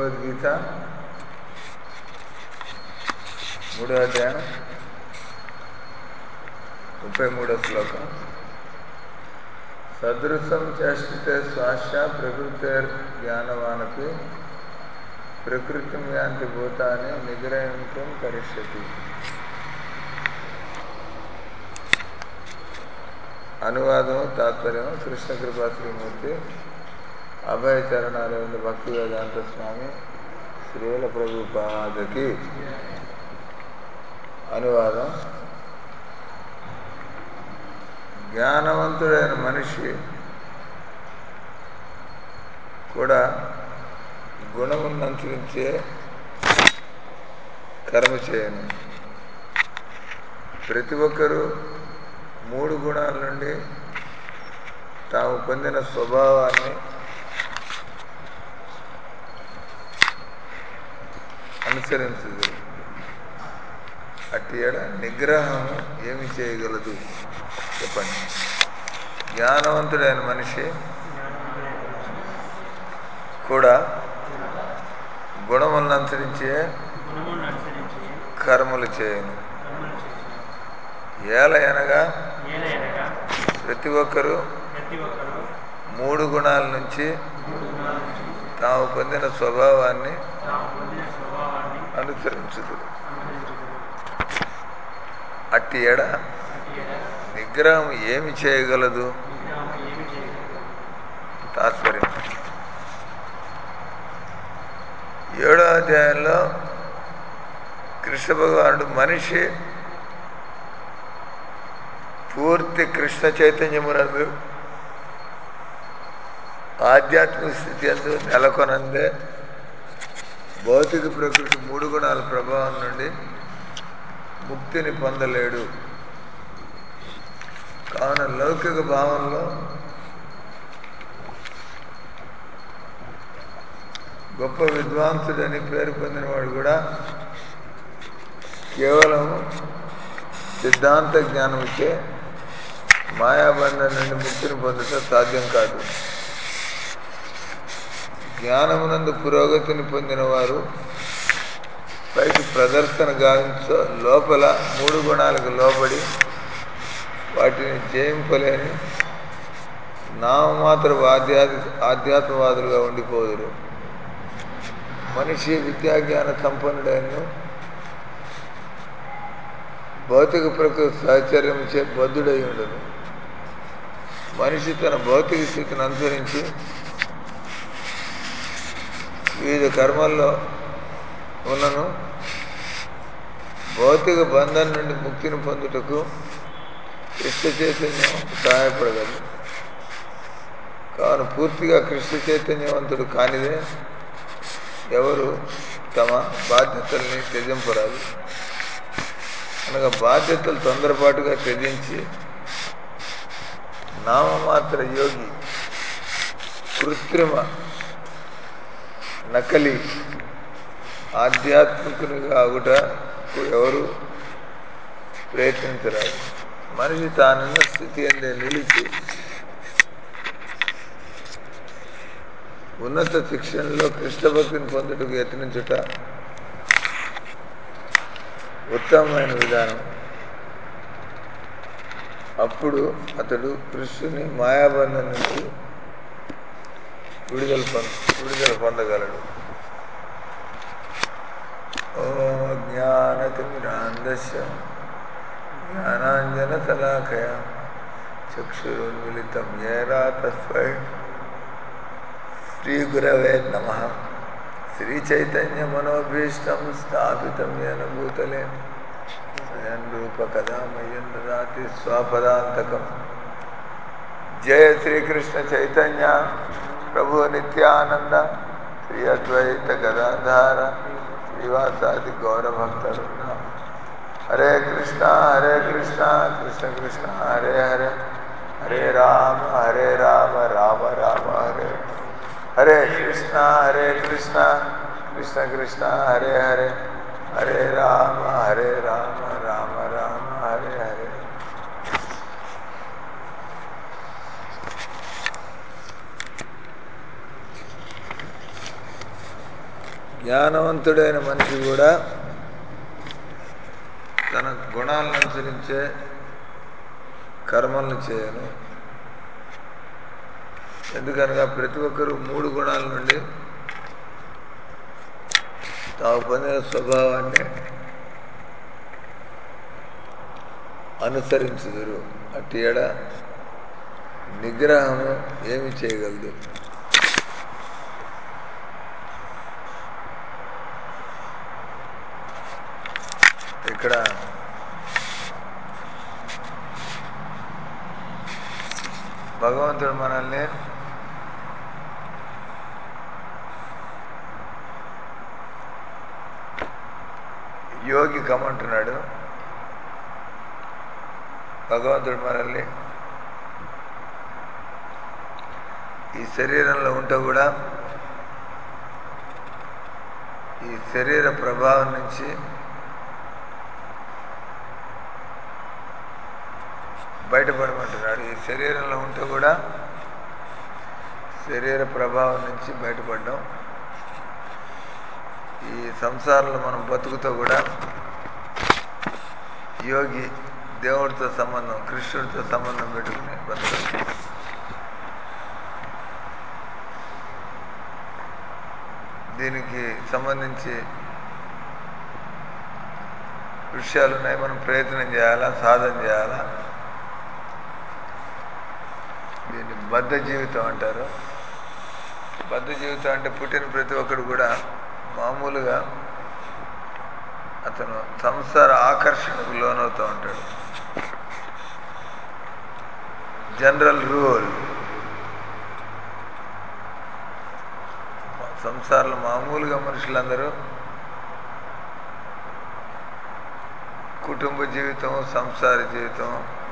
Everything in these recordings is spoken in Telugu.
భగవద్గీత మూడో అధ్యాయం ముప్పై మూడో శ్లోకం సదృశం చేష్టితే శ్వాస ప్రకృతిర్ జ్ఞానవానపి ప్రకృతిం యాంతి భూతాన్ని నిగ్రహించం కరిష్యతి అనువాదం తాత్పర్యం కృష్ణ కృపా శ్రీమూర్తి అభయ చరణారవింద భక్తి వేదాంత స్వామి శ్రీల ప్రభుపాదకి అనువాదం జ్ఞానవంతుడైన మనిషి కూడా గుణమును అనుసరించే కర్మ చేయను ప్రతి ఒక్కరూ మూడు గుణాల నుండి తాము పొందిన స్వభావాన్ని అనుసరించదు అట్టి ఎడ నిగ్రహం ఏమి చేయగలదు చెప్పండి జ్ఞానవంతుడైన మనిషి కూడా గుణములను అనుసరించే గుణములను అనుసరించి కర్మలు చేయను కర్మలు చేయను ఏల అనగా ఏలయనగా ప్రతి ఒక్కరూ ప్రతి ఒక్కరూ మూడు గుణాల నుంచి మూడు గుణాల నుంచి తాము పొందిన స్వభావాన్ని తాము పొందిన స్వభావాన్ని అనుసరించదు అనుసరించగలరు అట్టి ఎడ అట్టి ఎడ నిగ్రహం ఏమి చేయగలదు విగ్రహం ఏమి చేయగలదు తాత్పర్యం ఏడో అధ్యాయంలో కృష్ణ భగవానుడు మనిషి పూర్తి కృష్ణ చైతన్యమునందు ఆధ్యాత్మిక స్థితి అందు నెలకొనందే భౌతిక ప్రకృతి మూడు గుణాల ప్రభావం నుండి ముక్తిని పొందలేడు కావున లౌకిక భావంలో గొప్ప విద్వాంసుడని పేరు పొందినవాడు కూడా కేవలం సిద్ధాంత జ్ఞానం ఇచ్చే మాయాబంధం నుండి ముక్తిని పొందటం సాధ్యం కాదు జ్ఞానమునందు పురోగతిని పొందిన వారు పైకి ప్రదర్శన గావించ లోపల మూడు గుణాలకు లోబడి వాటిని జయింపలేని నామమాత్ర ఆధ్యాత్మ ఆధ్యాత్మవాదులుగా ఉండిపోదురు మనిషి విద్యాజ్ఞాన సంపన్నుడైన భౌతిక ప్రకృతి సహచర్యంచే బద్ధుడై ఉండదు మనిషి తన భౌతిక స్థితిని అనుసరించి వివిధ కర్మల్లో ఉన్నను భౌతిక బంధం నుండి ముక్తిని పొందుటకు కృష్ణ చైతన్యం సహాయపడగలదు కావున పూర్తిగా కృష్ణ చైతన్యవంతుడు కానిదే ఎవరు తమ బాధ్యతల్ని త్యజింపరాదు అనగా బాధ్యతలు తొందరపాటుగా త్యజించి నామమాత్ర యోగి కృత్రిమ నకలి ఆధ్యాత్మికునిగా ఆగుటకు ఎవరు ప్రయత్నించరాదు మనిషి తానున్న స్థితి అందే నిలిచి ఉన్నత శిక్షణలో కృష్ణ భక్తిని పొందుటకు యత్నించుట ఉత్తమమైన విధానం అప్పుడు అతడు కృష్ణుని మాయాబంధం నుంచి విడుదల పొంద విడుదల పొందగలడు ఓ జ్ఞానతిమిరాంధస్య జ్ఞానాంజన తలాకయ చక్షురున్మిళితం ఏరా తస్మై శ్రీ గురవే నమ శ్రీ చైతన్య మనోభీష్టం స్థాపితం ఏన భూతలే స్వయం రూప కదా మయ్యం దదాతి స్వపదాంతకం జయ శ్రీకృష్ణ చైతన్య ప్రభు నిత్యానంద శ్రీ అద్వైత గదాధార శ్రీవాసాది గౌరభక్తవృంద హరే కృష్ణ హరే కృష్ణ కృష్ణ కృష్ణ హరే హరే హరే రామ హరే రామ రామ రామ హరే హరే కృష్ణ హరే కృష్ణ కృష్ణ కృష్ణ హరే హరే హరే రామ హరే రామ రామ రామ హరే హరే జ్ఞానవంతుడైన మనిషి కూడా తన గుణాలను అనుసరించే కర్మలను చేయను ఎందుకనగా ప్రతి ఒక్కరూ మూడు గుణాల నుండి తాము పొందిన స్వభావాన్ని అనుసరించుదురు అట్టి ఎడ నిగ్రహము ఏమి చేయగలదు ఇక్కడ భగవంతుడు మనల్ని యోగి కమంటున్నాడు భగవంతుడు మనల్ని ఈ శరీరంలో ఉంటూ కూడా ఈ శరీర ప్రభావం నుంచి బయటపడమంటున్నాడు ఈ శరీరంలో ఉంటూ కూడా శరీర ప్రభావం నుంచి బయటపడడం ఈ సంసారంలో మనం బతుకుతూ కూడా యోగి దేవుడితో సంబంధం కృష్ణుడితో సంబంధం పెట్టుకుని బతకడం దీనికి సంబంధించి విషయాలు ఉన్నాయి మనం ప్రయత్నం చేయాలా సాధన చేయాలా దీన్ని బద్ధ జీవితం అంటారు బద్ధ జీవితం అంటే పుట్టిన ప్రతి ఒక్కడు కూడా మామూలుగా అతను సంసార ఆకర్షణకు లోనవుతూ ఉంటాడు జనరల్ రూల్ సంసారంలో మామూలుగా మనుషులందరూ కుటుంబ జీవితం సంసార జీవితం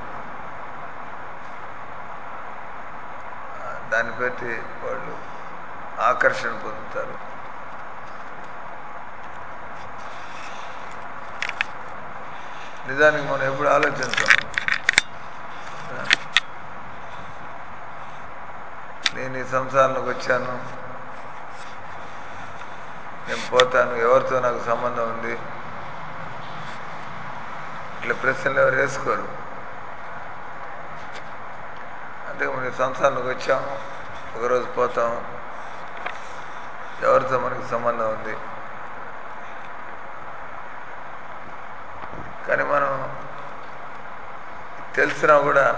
దాన్ని బట్టి వాళ్ళు ఆకర్షణ పొందుతారు నిజానికి మనం ఎప్పుడు ఆలోచించాం నేను ఈ సంసారంలోకి వచ్చాను నేను పోతాను ఎవరితో నాకు సంబంధం ఉంది ఇట్లా ప్రశ్నలు ఎవరు వేసుకోరు అంటే మనం ఈ సంసారంలోకి వచ్చాము ఒకరోజు పోతాం ఎవరితో మనకి సంబంధం ఉంది కానీ మనం తెలిసినా కూడా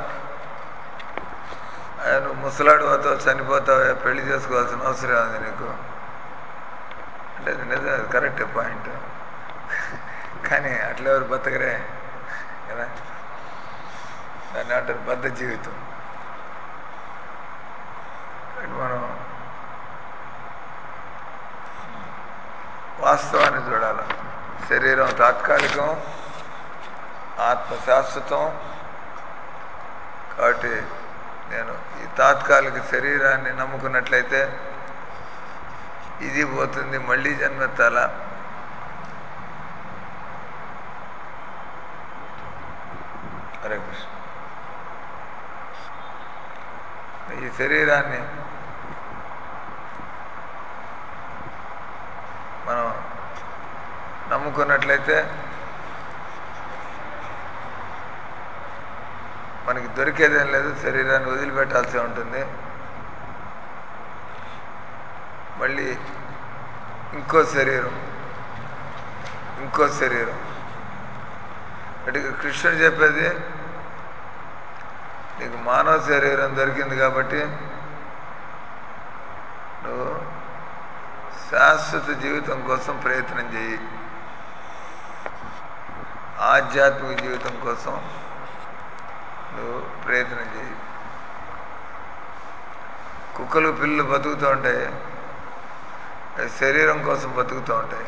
ఆయన నువ్వు ముసలాడు పోతావు చనిపోతావు పెళ్లి చేసుకోవాల్సిన అవసరం ఉంది నీకు అంటే అది నిజం అది కరెక్ట్ పాయింట్ కానీ అట్లా ఎవరు బతకరే కదా దాన్ని అంటారు బద్ధ జీవితం మనం వాస్తవాన్ని చూడాలి శరీరం తాత్కాలికం ఆత్మ శాశ్వతం కాబట్టి నేను ఈ తాత్కాలిక శరీరాన్ని నమ్ముకున్నట్లయితే ఇది పోతుంది మళ్ళీ జన్మెత్తాల హరే కృష్ణ ఈ శరీరాన్ని మనం నమ్ముకున్నట్లయితే మనకి దొరికేదేం లేదు శరీరాన్ని వదిలిపెట్టాల్సి ఉంటుంది మళ్ళీ ఇంకో శరీరం ఇంకో శరీరం అంటే కృష్ణుడు చెప్పేది నీకు మానవ శరీరం దొరికింది కాబట్టి నువ్వు శాశ్వత జీవితం కోసం ప్రయత్నం చేయి ఆధ్యాత్మిక జీవితం కోసం నువ్వు ప్రయత్నం చేయి కుక్కలు పిల్లలు బతుకుతూ ఉంటాయి అవి శరీరం కోసం బతుకుతూ ఉంటాయి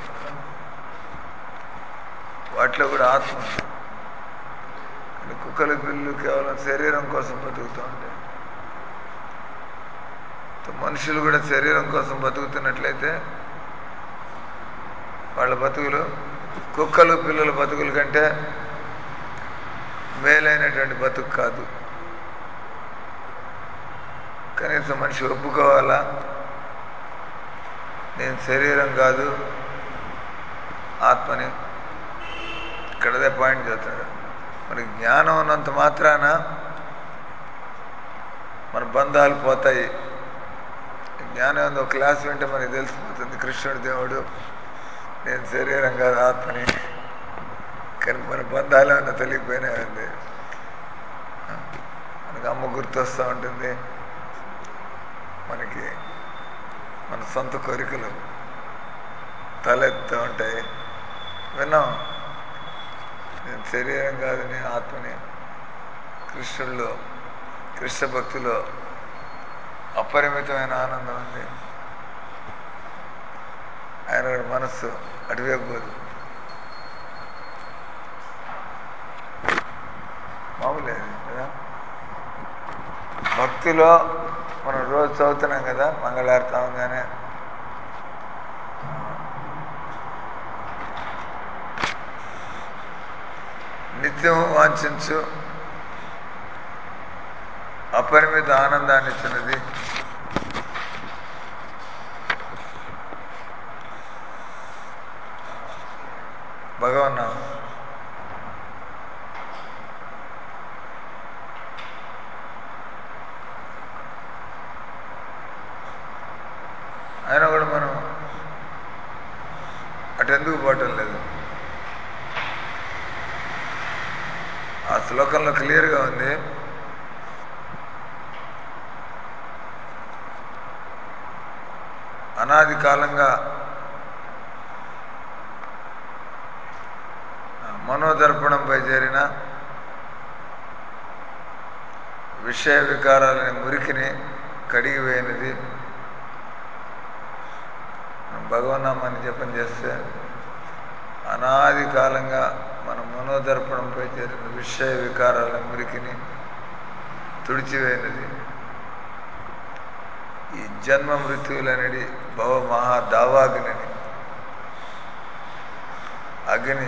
వాటిలో కూడా ఆత్మ ఉంది కానీ కుక్కలు పిల్లలు కేవలం శరీరం కోసం బతుకుతూ ఉంటాయి మనుషులు కూడా శరీరం కోసం బతుకుతున్నట్లయితే వాళ్ళ బతుకులు కుక్కలు పిల్లల బతుకుల కంటే మేలైనటువంటి బతుకు కాదు కనీసం మనిషి ఒప్పుకోవాలా నేను నేను శరీరం కాదు ఆత్మని ఇక్కడదే పాయింట్ చెప్తాడు మరి జ్ఞానం ఉన్నంత మాత్రాన మన బంధాలు పోతాయి జ్ఞానం ఏందో ఒక క్లాస్ వింటే మనకి తెలిసిపోతుంది కృష్ణుడు దేవుడు నేను శరీరం కాదు ఆత్మని కానీ మన బంధాలు ఏమన్నా తెలియకపోయినా ఉంది మనకి అమ్మ గుర్తొస్తూ ఉంటుంది మనకి మన సొంత కోరికలు తలెత్తుతూ ఉంటాయి విన్నాం నేను శరీరం కాదు నేను ఆత్మని కృష్ణుల్లో కృష్ణ భక్తిలో అపరిమితమైన ఆనందం ఉంది ఆయన గారి మనస్సు అటువైపు పోదు మామూలే అది కదా భక్తిలో మనం రోజు చదువుతున్నాం కదా మంగళారతి అవగానే నిత్యం వాంఛించు అపరిమిత ఆనందాన్ని ఇచ్చినది భగవన్నామం అయినా కూడా మనం అటెందుకు పోవటం లేదు ఆ శ్లోకంలో క్లియర్గా ఉంది అనాది కాలంగా మనోదర్పణంపై చేరిన విషయ వికారాలని మురికిని కడిగివేయనిది భగవన్నామాన్ని జపం చేస్తే అనాది కాలంగా మన మనోదర్పణంపై చేరిన విషయ వికారాల మురికిని తుడిచివేయనిది ఈ జన్మ మృత్యువులనేది భవ మహా దావాగ్నిని అగ్ని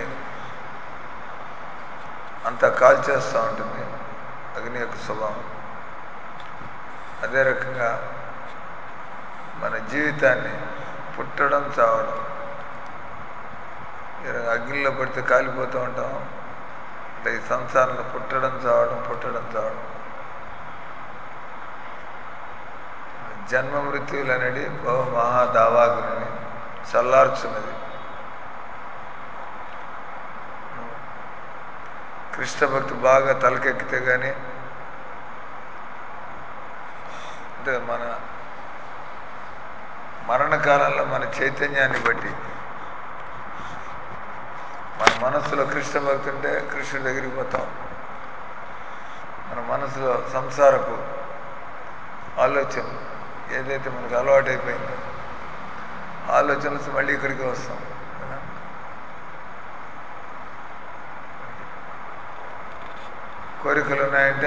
అంతా కాల్చేస్తూ ఉంటుంది అగ్ని యొక్క స్వభావం అదే రకంగా మన జీవితాన్ని పుట్టడం చావడం ఈ రకంగా అగ్నిలో పడితే కాలిపోతూ ఉంటాం అంటే ఈ సంసారంలో పుట్టడం చావడం పుట్టడం చావడం జన్మ మృత్యువులు అనేది బహు మహాదావాగ్ని చల్లార్చున్నది కృష్ణ భక్తి బాగా తలకెక్కితే కానీ అంటే మన మరణకాలంలో మన చైతన్యాన్ని బట్టి మన మనసులో కృష్ణ భక్తి ఉంటే కృష్ణుడి దగ్గరికి పోతాం మన మనసులో సంసారపు ఆలోచనలు ఏదైతే మనకు అలవాటైపోయిందో ఆలోచనలు మళ్ళీ ఇక్కడికి వస్తాం కదా కోరికలు ఉన్నాయంటే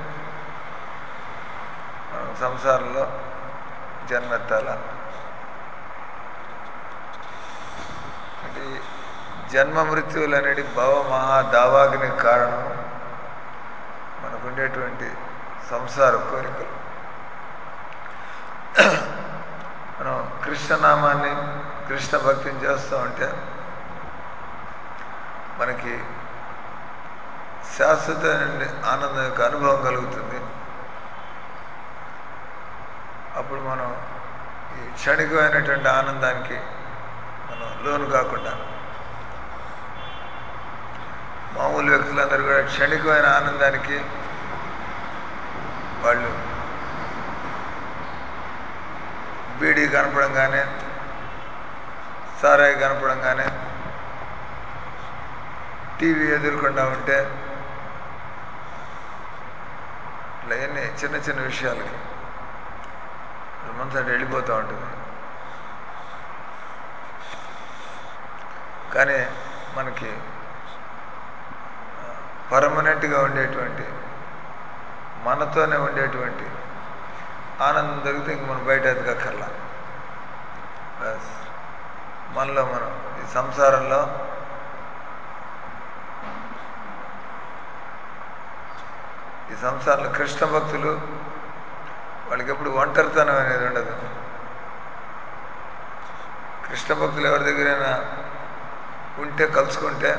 మనం సంసారంలో జన్మెత్తాల అంటే జన్మ మృత్యువులు అనేది భవ మహా దావాగ్ని కారణం మనకుండేటువంటి సంసార కోరికలు మనం కృష్ణనామాన్ని కృష్ణ భక్తిని చేస్తూ ఉంటే మనకి శాశ్వతమైన ఆనందం యొక్క అనుభవం కలుగుతుంది అప్పుడు మనం ఈ క్షణికమైనటువంటి ఆనందానికి మనం లోను కాకుండా మామూలు వ్యక్తులందరూ కూడా క్షణికమైన ఆనందానికి వాళ్ళు బీడీ కనపడంగానే సారాయి కనపడంగానే టీవీ ఎదుర్కొండా ఉంటే ఇట్లా ఎన్ని చిన్న చిన్న విషయాలకి మనసు వెళ్ళిపోతూ ఉంటుంది కానీ మనకి పర్మనెంట్గా ఉండేటువంటి మనతోనే ఉండేటువంటి ఆనందం దొరికితే ఇంక మనం బయట ఎదగక్కర్లా బస్ మనలో మనం ఈ సంసారంలో ఈ సంసారంలో కృష్ణ భక్తులు వాళ్ళకి ఎప్పుడు ఒంటరితనం అనేది ఉండదు కృష్ణ భక్తులు ఎవరి దగ్గరైనా ఉంటే కలుసుకుంటే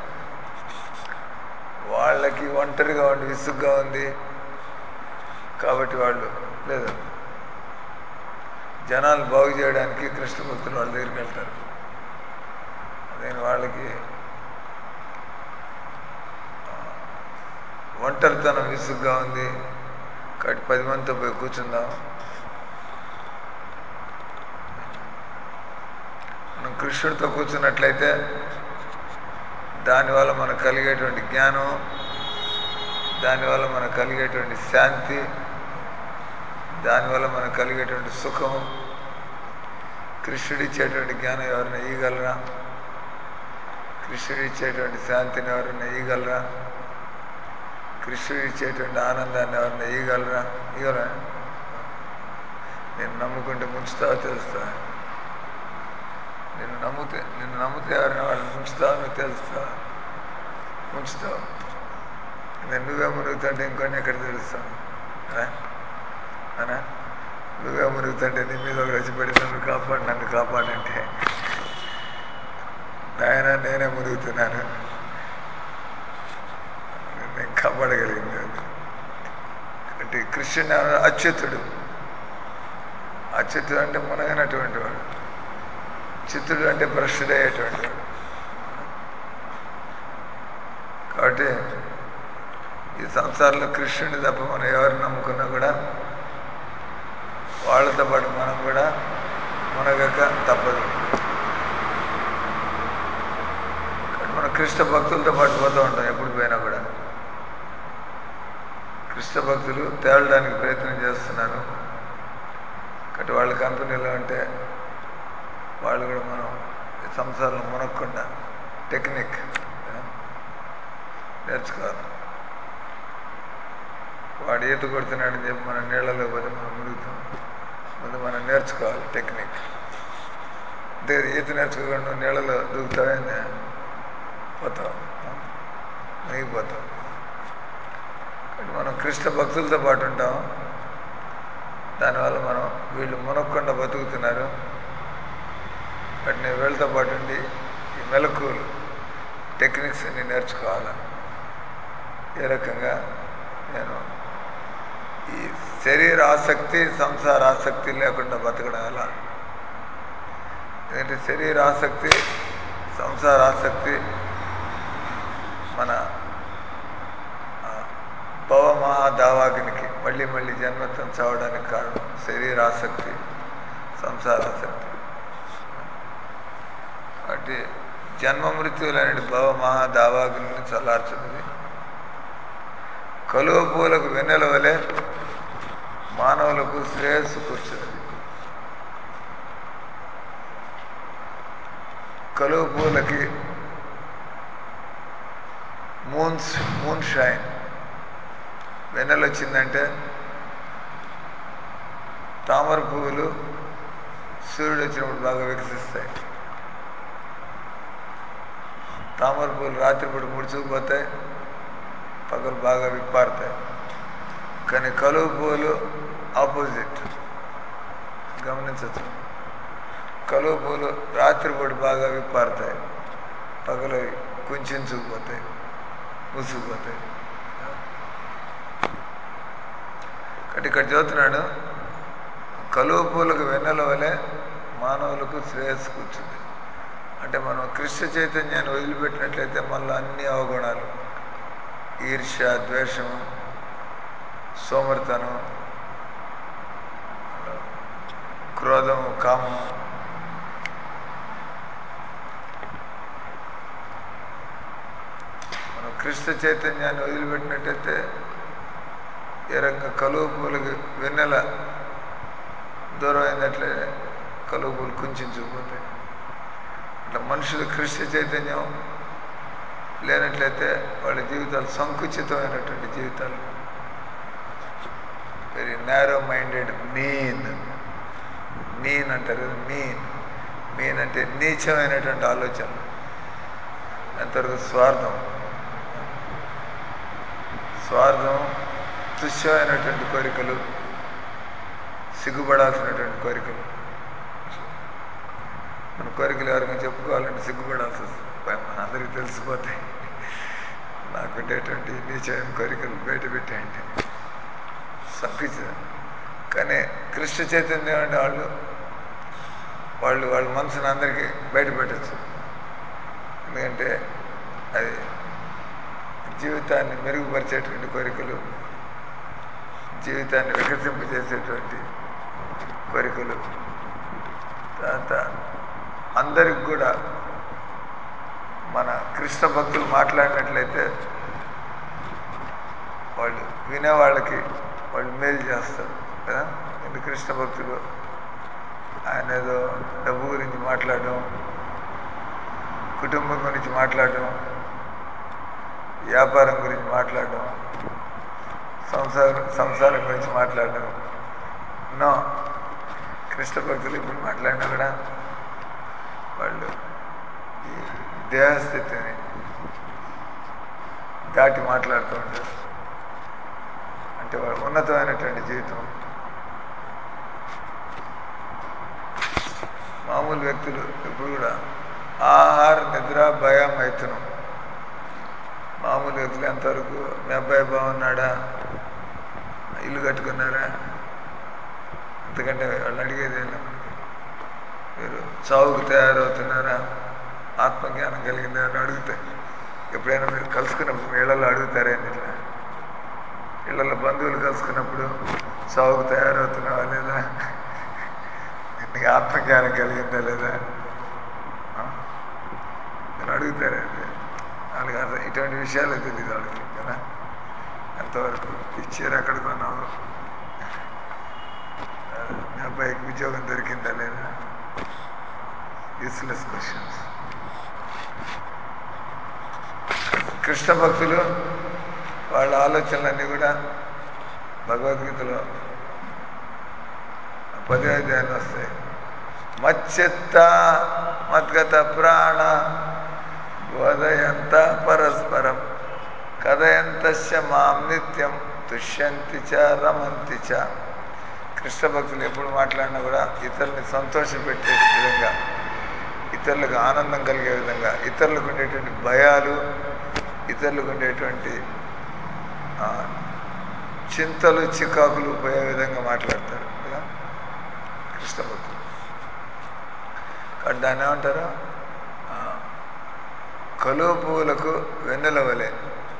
వాళ్ళకి ఒంటరిగా ఉండి విసుగ్గా ఉంది కాబట్టి వాళ్ళు లేదు జనాలు బాగు చేయడానికి కృష్ణ భక్తులు వాళ్ళ దగ్గరికి వెళ్తారు నేను వాళ్ళకి ఆ, ఒంటరితనం విసుగ్గా ఉంది కాబట్టి పది మందితో పోయి కూర్చుందాం మనం కృష్ణుడితో కూర్చున్నట్లయితే దానివల్ల మనకు కలిగేటువంటి జ్ఞానం దానివల్ల మనకు కలిగేటువంటి శాంతి దానివల్ల మనకు కలిగేటువంటి సుఖం కృష్ణుడు ఇచ్చేటువంటి జ్ఞానం ఎవరైనా ఇవ్వగలరా కృష్ణుడు ఇచ్చేటువంటి శాంతిని ఎవరైనా ఇవ్వగలరా కృష్ణుడు ఇచ్చేటువంటి ఆనందాన్ని ఎవరైనా ఇవ్వగలరా ఇవ్వరా నేను నమ్ముకుంటే ముంచుతావో తెలుస్తా నిన్ను నమ్మితే నిన్ను నమ్మితే ఎవరైనా వాళ్ళు ముంచుతావు నువ్వు తెలుస్తా ముంచుతావు నేను నువ్వే మురుగుతుంటే ఇంకొన్ని ఎక్కడ తెలుస్తాను అనా అనా నువ్వే మురుగుతుంటే నీ మీద ఒక రసిపడి నన్ను కాపాడు నన్ను కాపాడంటే నాయన నేనే మురుగుతున్నాను నేను కాపాడగలిగింది అది అంటే కృష్ణుని ఎవరు అచ్యుతుడు అచ్యుతుడు అంటే మునగనటువంటి వాడు చిత్తుడు అంటే భ్రష్టుడయ్యేటువంటి వాడు కాబట్టి ఈ సంసారంలో కృష్ణుని తప్ప మనం ఎవరిని నమ్ముకున్నా కూడా వాళ్ళతో పాటు మనం కూడా మునగక తప్పదు కాబట్టి మనం కృష్ణ భక్తులతో పాటు పోతూ ఉంటాం ఎప్పుడు పోయినా కూడా కృష్ణ భక్తులు తేలడానికి ప్రయత్నం చేస్తున్నారు కాబట్టి వాళ్ళ కంపెనీలో అంటే వాళ్ళు కూడా మనం ఈ సంసారంలో మునక్కుండా టెక్నిక్ ఆ, నేర్చుకోవాలి వాడు ఈత కొడుతున్నాడని చెప్పి మనం నీళ్ళలో పోతే మనం మునుగుతాం ముందు మనం నేర్చుకోవాలి టెక్నిక్ అంటే ఈత నేర్చుకోకుండా నువ్వు నీళ్ళలో దూకుతావే పోతావు ఆ, మునిగిపోతావు కాబట్టి మనం కృష్ణ భక్తులతో పాటు ఉంటాం దానివల్ల మనం వీళ్ళు మునక్కుండా బతుకుతున్నారు బట్ నేను వీళ్ళతో పాటు ఉండి ఈ మెలకువలు టెక్నిక్స్ అన్ని నేర్చుకోవాలి ఏ రకంగా నేను ఈ శరీర ఆసక్తి సంసార ఆసక్తి లేకుండా బతకడం ఎలా ఎందుకంటే శరీర ఆసక్తి సంసార ఆసక్తి మన ఆ, భవమహాదావాగ్నికి మళ్ళీ మళ్ళీ జన్మత్వం చావడానికి కారణం శరీర ఆసక్తి సంసార ఆసక్తి కాబట్టి జన్మ మృత్యువులనే భవ మహాదావాగ్ని చల్లార్చున్నది కలువ పూలకు వెన్నెల వలె మానవులకు శ్రేయస్సు కూర్చున్నది కలువ పూలకి మూన్స్ మూన్ షైన్ వెన్నెల వచ్చిందంటే తామర పువ్వులు సూర్యుడు వచ్చినప్పుడు బాగా వికసిస్తాయి తామర పువ్వులు రాత్రిపూట ముడుచుకుపోతాయి పగలు బాగా విప్పారుతాయి కానీ కలువ పువ్వులు ఆపోజిట్ గమనించచ్చు కలువ పువ్వులు రాత్రిపూట బాగా విప్పారుతాయి పగలు కుంచుకుపోతాయి మూసుకుపోతాయి కాబట్టి ఇక్కడ చదువుతున్నాడు కలువ పూలకు వెన్నెల వలె మానవులకు శ్రేయస్సు కూర్చుంది అంటే మనం కృష్ణ చైతన్యాన్ని వదిలిపెట్టినట్లయితే మళ్ళీ అన్ని అవగుణాలు ఈర్ష్య ద్వేషం సోమర్తనం క్రోధం కామం మనం కృష్ణ చైతన్యాన్ని వదిలిపెట్టినట్టయితే ఏ రకంగా కలువ పూలకి వెన్నెల దూరం అయినట్లే కలువ పూలు కుంచుకుపోతాయి అట్లా మనుషులు కృష్ణ చైతన్యం లేనట్లయితే వాళ్ళ జీవితాలు సంకుచితమైనటువంటి జీవితాలు very narrow minded mean mean అంటారు కదా మీన్ మీన్ అంటే నీచమైనటువంటి ఆలోచనలు ఎంతవరకు స్వార్థం స్వార్థం తుష్యమైనటువంటి కోరికలు సిగ్గుపడాల్సినటువంటి కోరికలు మన కోరికలు ఎవరికైనా చెప్పుకోవాలంటే సిగ్గుపడాల్సి వస్తుంది పై- మన అందరికీ తెలిసిపోతాయి నాకుండేటువంటి నీచమైన కోరికలు బయట పెట్టేయండి సంపించదు కానీ కృష్ణ చైతన్యం అనే వాళ్ళు వాళ్ళు వాళ్ళ మనసుని అందరికీ బయట పెట్టచ్చు ఎందుకంటే అది జీవితాన్ని మెరుగుపరిచేటువంటి కోరికలు జీవితాన్ని వికసింపజేసేటువంటి కోరికలు తర్వాత అందరికి కూడా మన కృష్ణ భక్తులు మాట్లాడినట్లయితే వాళ్ళు వినేవాళ్ళకి వాళ్ళు మేలు చేస్తారు కదా ఎందుకు కృష్ణ భక్తులు ఆయన ఏదో డబ్బు గురించి మాట్లాడడం కుటుంబం గురించి మాట్లాడడం వ్యాపారం గురించి మాట్లాడడం సంసారం సంసారం గురించి మాట్లాడడం నో కృష్ణ భక్తులు ఇప్పుడు మాట్లాడినా కూడా వాళ్ళు ఈ దేహస్థితిని దాటి మాట్లాడుతూ ఉంటారు అంటే వాళ్ళు ఉన్నతమైనటువంటి జీవితం మామూలు వ్యక్తులు ఎప్పుడు కూడా ఆహార నిద్ర భయం మైథునం మామూలు వ్యక్తులు ఎంతవరకు మీ అబ్బాయి బాగున్నాడా ఇల్లు కట్టుకున్నారా ఎందుకంటే వాళ్ళు అడిగేది ఏం లేదు. మీరు చావుకు తయారవుతున్నారా ఆత్మజ్ఞానం కలిగిందా అని అడుగుతాయి ఎప్పుడైనా మీరు కలుసుకున్నప్పుడు మీ ఇళ్ళలో అడుగుతారేంటి ఇట్లా ఇళ్ళలో బంధువులు కలుసుకున్నప్పుడు చావుకు తయారవుతున్నావా లేదా నీకు ఆత్మజ్ఞానం కలిగిందా లేదా ఆ? మీరు అడుగుతారండి వాళ్ళకి అర్థం ఇటువంటి విషయాలే తెలియదు వాళ్ళకి కదా ఎంతవరకు ఇచ్చారు ఎక్కడ కొన్నావు ఆ, మీ అబ్బాయికి ఉద్యోగం దొరికిందా లేదా యూస్లెస్ క్వశ్చన్స్ కృష్ణ భక్తులు వాళ్ళ ఆలోచనలన్నీ కూడా భగవద్గీతలో పదే అధ్యాయాలు వస్తాయి మచ్చిత్త మద్గత ప్రాణ బోధయంత పరస్పరం కథయంతస్య మాం నిత్యం తుష్యంతి చ రమంతి చ కృష్ణ భక్తులు ఎప్పుడు మాట్లాడినా కూడా ఇతరుల్ని సంతోషపెట్టే విధంగా ఇతరులకు ఆనందం కలిగే విధంగా ఇతరులకు ఉండేటువంటి భయాలు ఇతరులకు ఉండేటువంటి ఆ, చింతలు చికాకులు పోయే విధంగా మాట్లాడతారు కదా కృష్ణ భక్తులు కాబట్టి దాన్ని ఏమంటారు ఆ, కలువ పువ్వులకు వెన్నెల వలె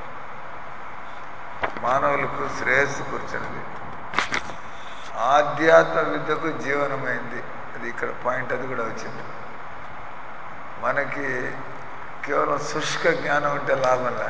మానవులకు శ్రేయస్సు కూర్చున్నది ఆధ్యాత్మ విద్యకు జీవనమైంది అది ఇక్కడ పాయింట్ అది కూడా వచ్చింది మనకి కేవలం శుష్క జ్ఞానం ఉంటే లాభంలే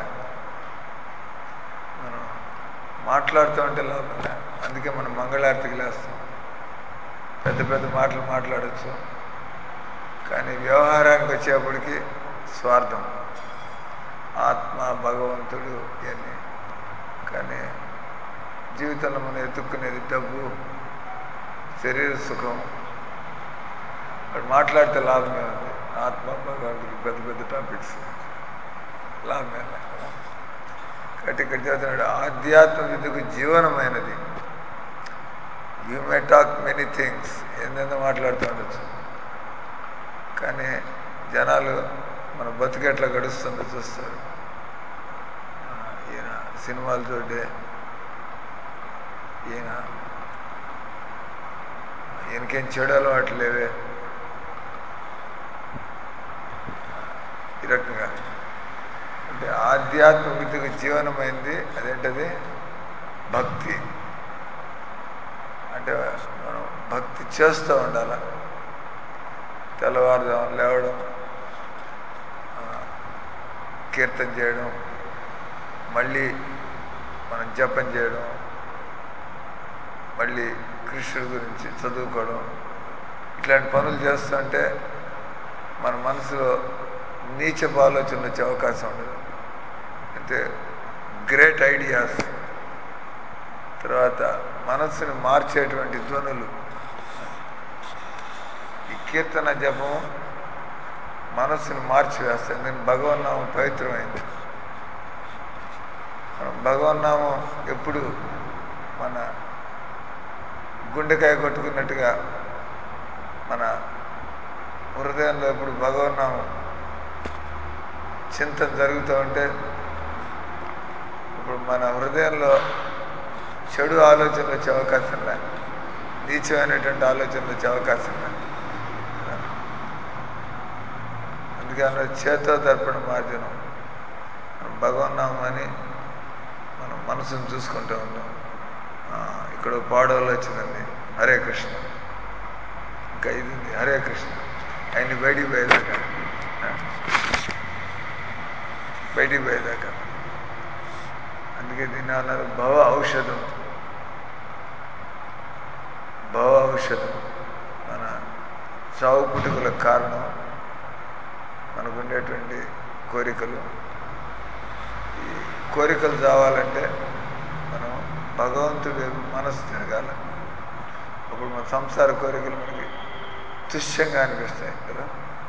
మనం మాట్లాడుతూ ఉంటే లాభంలే అందుకే మనం మంగళారతికి లేస్తాం పెద్ద పెద్ద మాటలు మాట్లాడచ్చు కానీ వ్యవహారానికి వచ్చేప్పటికి స్వార్థం ఆత్మ భగవంతుడు ఇవన్నీ కానీ జీవితంలో మనం ఎత్తుక్కునేది డబ్బు శరీర సుఖం అక్కడ మాట్లాడితే లాభమే ఉంది ఆత్మ భగవంతుడు పెద్ద పెద్ద టాపిక్స్ లాభమే లే కదా కాబట్టి ఇక్కడ చదువుతున్నాడు ఆధ్యాత్మ విద్యకు జీవనమైనది you may talk many things ఏందేందో మాట్లాడుతూ ఉండొచ్చు కానీ జనాలు మన బతుకెట్లా గడుస్తుందో చూస్తారు ఆ, ఈయన సినిమాలు చూడే ఈయన ఈయనకేం చెడు అలవాట్లు లేవే ఈ రకంగా అంటే ఆధ్యాత్మ విద్యకు జీవనమైంది అదేంటది భక్తి అంటే మనం భక్తి చేస్తూ ఉండాలి తెల్లవారుజామున లేవడం ఆ, కీర్తన చేయడం మళ్ళీ మనం జపం చేయడం మళ్ళీ కృష్ణుడి గురించి చదువుకోవడం ఇట్లాంటి పనులు చేస్తుంటే మన మనసులో నీచపు ఆలోచనలు వచ్చే అవకాశం ఉండదు అంటే గ్రేట్ ఐడియాస్ తర్వాత మనస్సుని మార్చేటువంటి ధ్వనులు ఈ కీర్తన జపం మనస్సును మార్చివేస్తాయి నేను భగవన్నామం పవిత్రమైంది మనం భగవన్నామం ఎప్పుడు మన గుండెకాయ కొట్టుకున్నట్టుగా మన హృదయ హృదయంలో ఇప్పుడు భగవన్నామం చింతన జరుగుతూ ఉంటే ఇప్పుడు మన హృదయంలో చెడు ఆలోచనలు వచ్చే అవకాశం లే నీచమైనటువంటి ఆలోచనలు వచ్చే అవకాశం లే అందుకే అన్నది చేతో దర్పణ మార్జనం మనం భగవన్నామని మనం మనసును చూసుకుంటూ ఉంటాం ఆ, ఇక్కడ పాడవలు వచ్చిందండి హరే కృష్ణ ఇంకా ఇది ఉంది హరే కృష్ణ ఆయన్ని బయటికి పోయేదాకా ఆ? బయటికి పోయేదాకా అందుకే దీన్ని అన్నారు భవ ఔషధం భవ ఔషధం మన చావు పుట్టుకలకు కారణం మనకు ఉండేటువంటి కోరికలు ఈ కోరికలు చావాలంటే మనం భగవంతుడి వైపు మనసు తిరగాలి అప్పుడు మన సంసార కోరికలు మనకి తుష్యంగా అనిపిస్తాయి కదా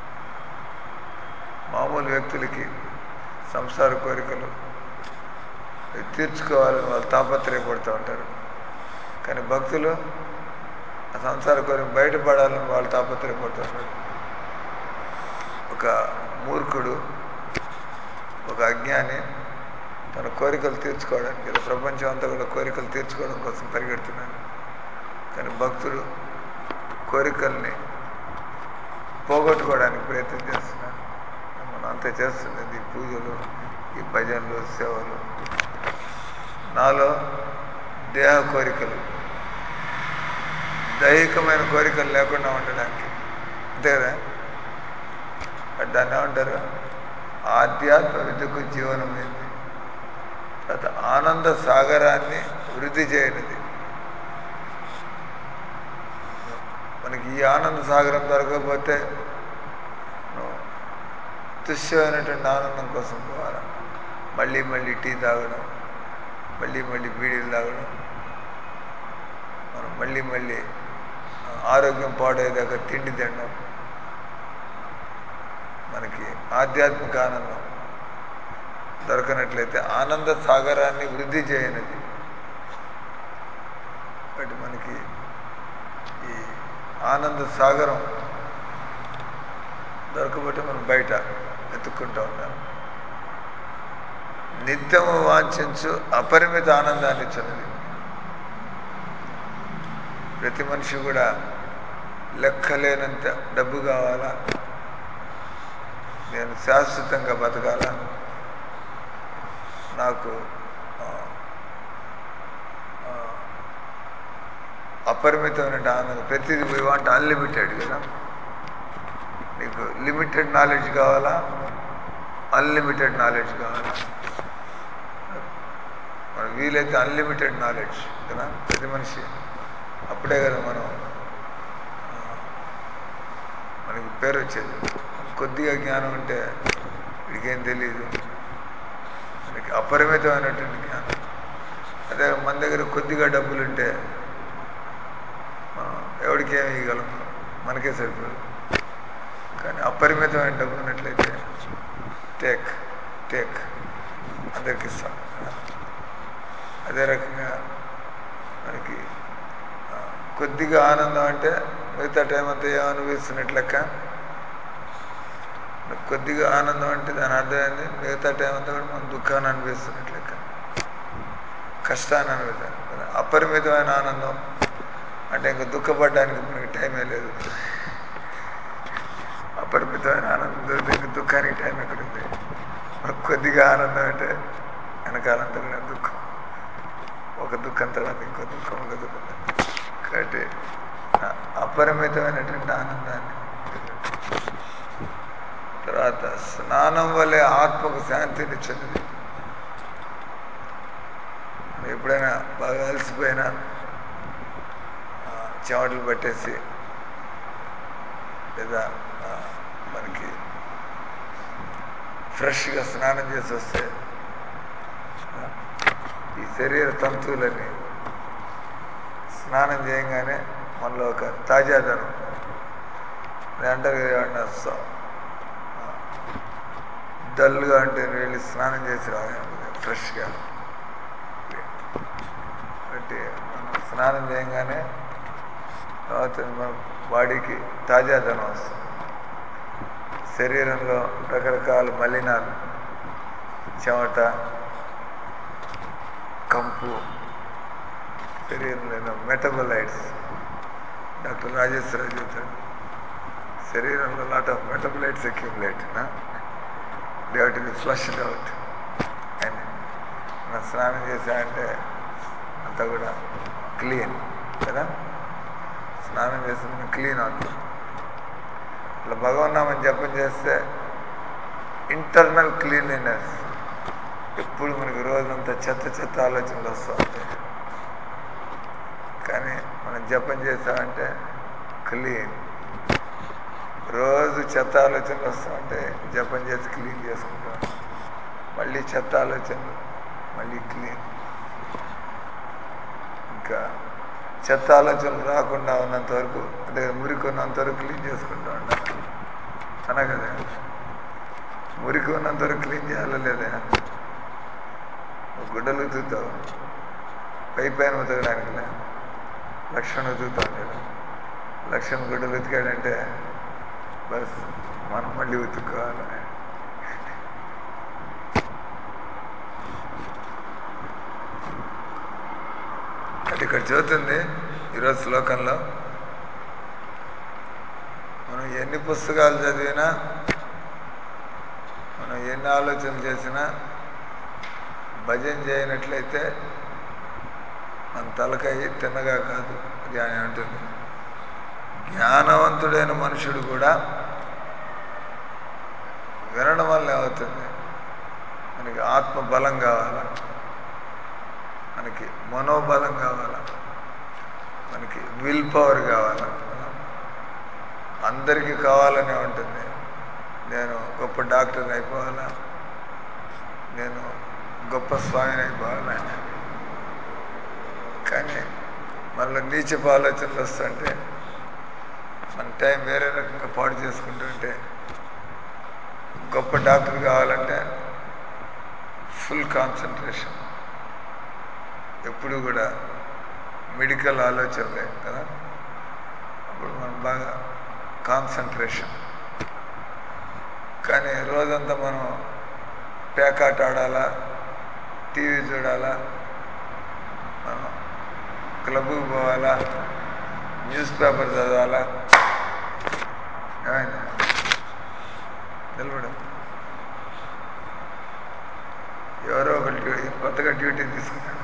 మామూలు వ్యక్తులకి సంసార కోరికలు అవి తీర్చుకోవాలని వాళ్ళు తాపత్రయపడుతూ ఉంటారు కానీ భక్తులు ఆ సంసార కోరిక బయటపడాలని వాళ్ళు తాపత్రయపడుతూ ఉంటారు ఒక మూర్ఖుడు ఒక అజ్ఞాని తన కోరికలు తీర్చుకోవడానికి ఇలా ప్రపంచం అంతా కూడా కోరికలు తీర్చుకోవడం కోసం పరిగెడుతున్నాడు కానీ భక్తుడు కోరికల్ని పోగొట్టుకోవడానికి ప్రయత్నం చేస్తున్నాడు మనం అంతా చేస్తున్నది ఈ పూజలు ఈ భజనలు సేవలు నాలో దేహ కోరికలు దైహికమైన కోరికలు లేకుండా ఉండడానికి అంతే కదా మరి దాన్ని ఏమంటారు ఆధ్యాత్మ విద్యకు జీవనమైంది తర్వాత ఆనంద సాగరాన్ని వృద్ధి చేయనిది మనకి ఈ ఆనంద సాగరం దొరకకపోతే నువ్వు తుష్యమైనటువంటి ఆనందం కోసం పోవాలి మళ్ళీ మళ్ళీ టీ తాగడం మళ్ళీ మళ్ళీ బీడీలు తాగడం మనం మళ్ళీ మళ్ళీ ఆ, ఆరోగ్యం పాడేదాకా తిండి తినడం మనకి ఆధ్యాత్మిక ఆనందం దొరకనట్లయితే ఆనంద సాగరాన్ని వృద్ధి చేయనిది బట్ మనకి ఈ ఆనంద సాగరం దొరకబట్టి మనం బయట వెతుక్కుంటూ ఉంటాం నిత్యము వాంఛించు అపరిమిత ఆనందాన్ని ఇచ్చినది ప్రతి మనిషి కూడా లెక్కలేనంత డబ్బు కావాలా నేను శాశ్వతంగా బతకాలా నాకు ఆ, ఆ, అపరిమితమైన ఆనందం ప్రతిదీ వీ వాంట్ అన్లిమిటెడ్ కదా నీకు లిమిటెడ్ నాలెడ్జ్ కావాలా అన్లిమిటెడ్ నాలెడ్జ్ కావాలా మనకు వీలైతే అన్లిమిటెడ్ నాలెడ్జ్ కదా ప్రతి మనిషి అప్పుడే కదా మనం ఆ, మనకి పేరు వచ్చేది కొద్దిగా జ్ఞానం ఉంటే వీడికేం తెలియదు మనకి అపరిమితమైనటువంటి జ్ఞానం అదే మన దగ్గర కొద్దిగా డబ్బులు ఉంటే మనం ఎవరికి ఏమి ఇవ్వగలం మనకే సరిపోదు కానీ అపరిమితమైన డబ్బు ఉన్నట్లయితే టేక్ టేక్ అందరికి ఇస్తాం అదే రకంగా మనకి ఆ, కొద్దిగా ఆనందం అంటే మిగతా టైం అంతా ఏం అనుభవిస్తున్నట్లు లెక్క మనకు కొద్దిగా ఆనందం అంటే దాని అర్థం ఏంది మిగతా టైం అంతా కూడా మనం దుఃఖాన్ని అనుభవిస్తున్నట్లు లెక్క కష్టాన్ని అనుభవిస్తాం కదా అపరిమితమైన ఆనందం అంటే ఇంకా దుఃఖపడడానికి మనకి టైమే లేదు అపరిమితమైన ఆనందం దొరికితే ఇంకా దుఃఖానికి టైం ఎక్కడుంది మనకు కొద్దిగా ఆనందం అంటే వెనకాలంతా కూడా దుఃఖం ఒక దుఃఖం తర్వాత ఇంకో దుఃఖం ఒక దుఃఖం కాబట్టి ఆ అపరిమితమైనటువంటి ఆనందాన్ని తర్వాత స్నానం వల్లే ఆత్మకు శాంతినిచ్చినది మనం ఎప్పుడైనా బాగా అలసిపోయినా ఆ, చెమటలు పట్టేసి లేదా ఆ, మనకి ఫ్రెష్గా స్నానం చేసి వస్తే ఆ, ఈ శరీర తంతువులని స్నానం చేయగానే మనలో ఒక తాజాదనం అది అంటారు కదా ఏమన్నా స- ఆ, డల్గా అంటే వెళ్ళి స్నానం చేసి రావాలి ఫ్రెష్గా కాబట్టి మనం స్నానం చేయగానే తర్వాత మన బాడీకి తాజాదనం వస్తుంది శరీరంలో రకరకాల మలినాలు చెమట కంపు శరీరంలో మెటబలైట్స్ డాక్టర్ రాజేశ్వరరావు చెబుతాడు శరీరంలో lot of metabolites accumulate they to be flushed out and మనం స్నానం చేసామంటే అంతా కూడా క్లీన్ కదా స్నానం చేస్తే మనం క్లీన్ అవుతాం ఇట్లా భగవన్నామని జపం చేస్తే ఇంటర్నల్ క్లీన్లీనెస్ ఎప్పుడు మనకి రోజంతా చెత్త చెత్త ఆలోచనలు వస్తూ ఉంటాయి కానీ మనం జపం చేసామంటే క్లీన్ రోజు చెత్త ఆలోచనలు వస్తూ ఉంటే జపం చేసి క్లీన్ చేసుకుంటాం మళ్ళీ చెత్త ఆలోచనలు మళ్ళీ క్లీన్ ఇంకా చెత్త ఆలోచనలు రాకుండా ఉన్నంత వరకు అంటే మురికి ఉన్నంత వరకు క్లీన్ చేసుకుంటూ ఉండాలి అనా కదా మురికి ఉన్నంత వరకు క్లీన్ చేయాలా లేదా గుడ్డలు ఉతుకుతావు పై పైన ఉతకడానికి లే లక్షణ ఉతుకుతా ఉంటాడు లక్షణ గుడ్డలు ఉతికాడంటే బస్ మనం మళ్ళీ ఉతుక్కోవాలి అది ఇక్కడ చదువుతుంది ఈరోజు శ్లోకంలో మనం ఎన్ని పుస్తకాలు చదివినా మనం ఎన్ని ఆలోచనలు చేసినా భజన చేయనట్లయితే మన తలకాయ తిన్నగా కాదు అది ఆయన అంటుంది జ్ఞానవంతుడైన మనుషుడు కూడా వినడం వల్ల ఏమవుతుంది మనకి ఆత్మ బలం కావాలా మనకి మనోబలం కావాలా మనకి విల్ పవర్ కావాలా అందరికీ కావాలనే ఉంటుంది నేను గొప్ప డాక్టర్ని అయిపోవాలా నేను గొప్ప స్వామిని అయిపోవాలా కానీ మళ్ళీ నీచపు ఆలోచనలు వస్తుంటే మన టైం వేరే రకంగా పాడు చేసుకుంటుంటే గొప్ప డాక్టర్ కావాలంటే ఫుల్ కాన్సన్ట్రేషన్ ఎప్పుడు కూడా మెడికల్ ఆలోచనలే కదా అప్పుడు మనం బాగా కాన్సన్ట్రేషన్ కానీ రోజంతా మనం పేకాట ఆడాలా టీవీ చూడాలా మనం క్లబ్కి పోవాలా న్యూస్ పేపర్ చదవాలా ఏమైంది నిలబడు ఎవరో ఒకటి డ్యూ- కొత్తగా డ్యూటీ తీసుకున్నాడు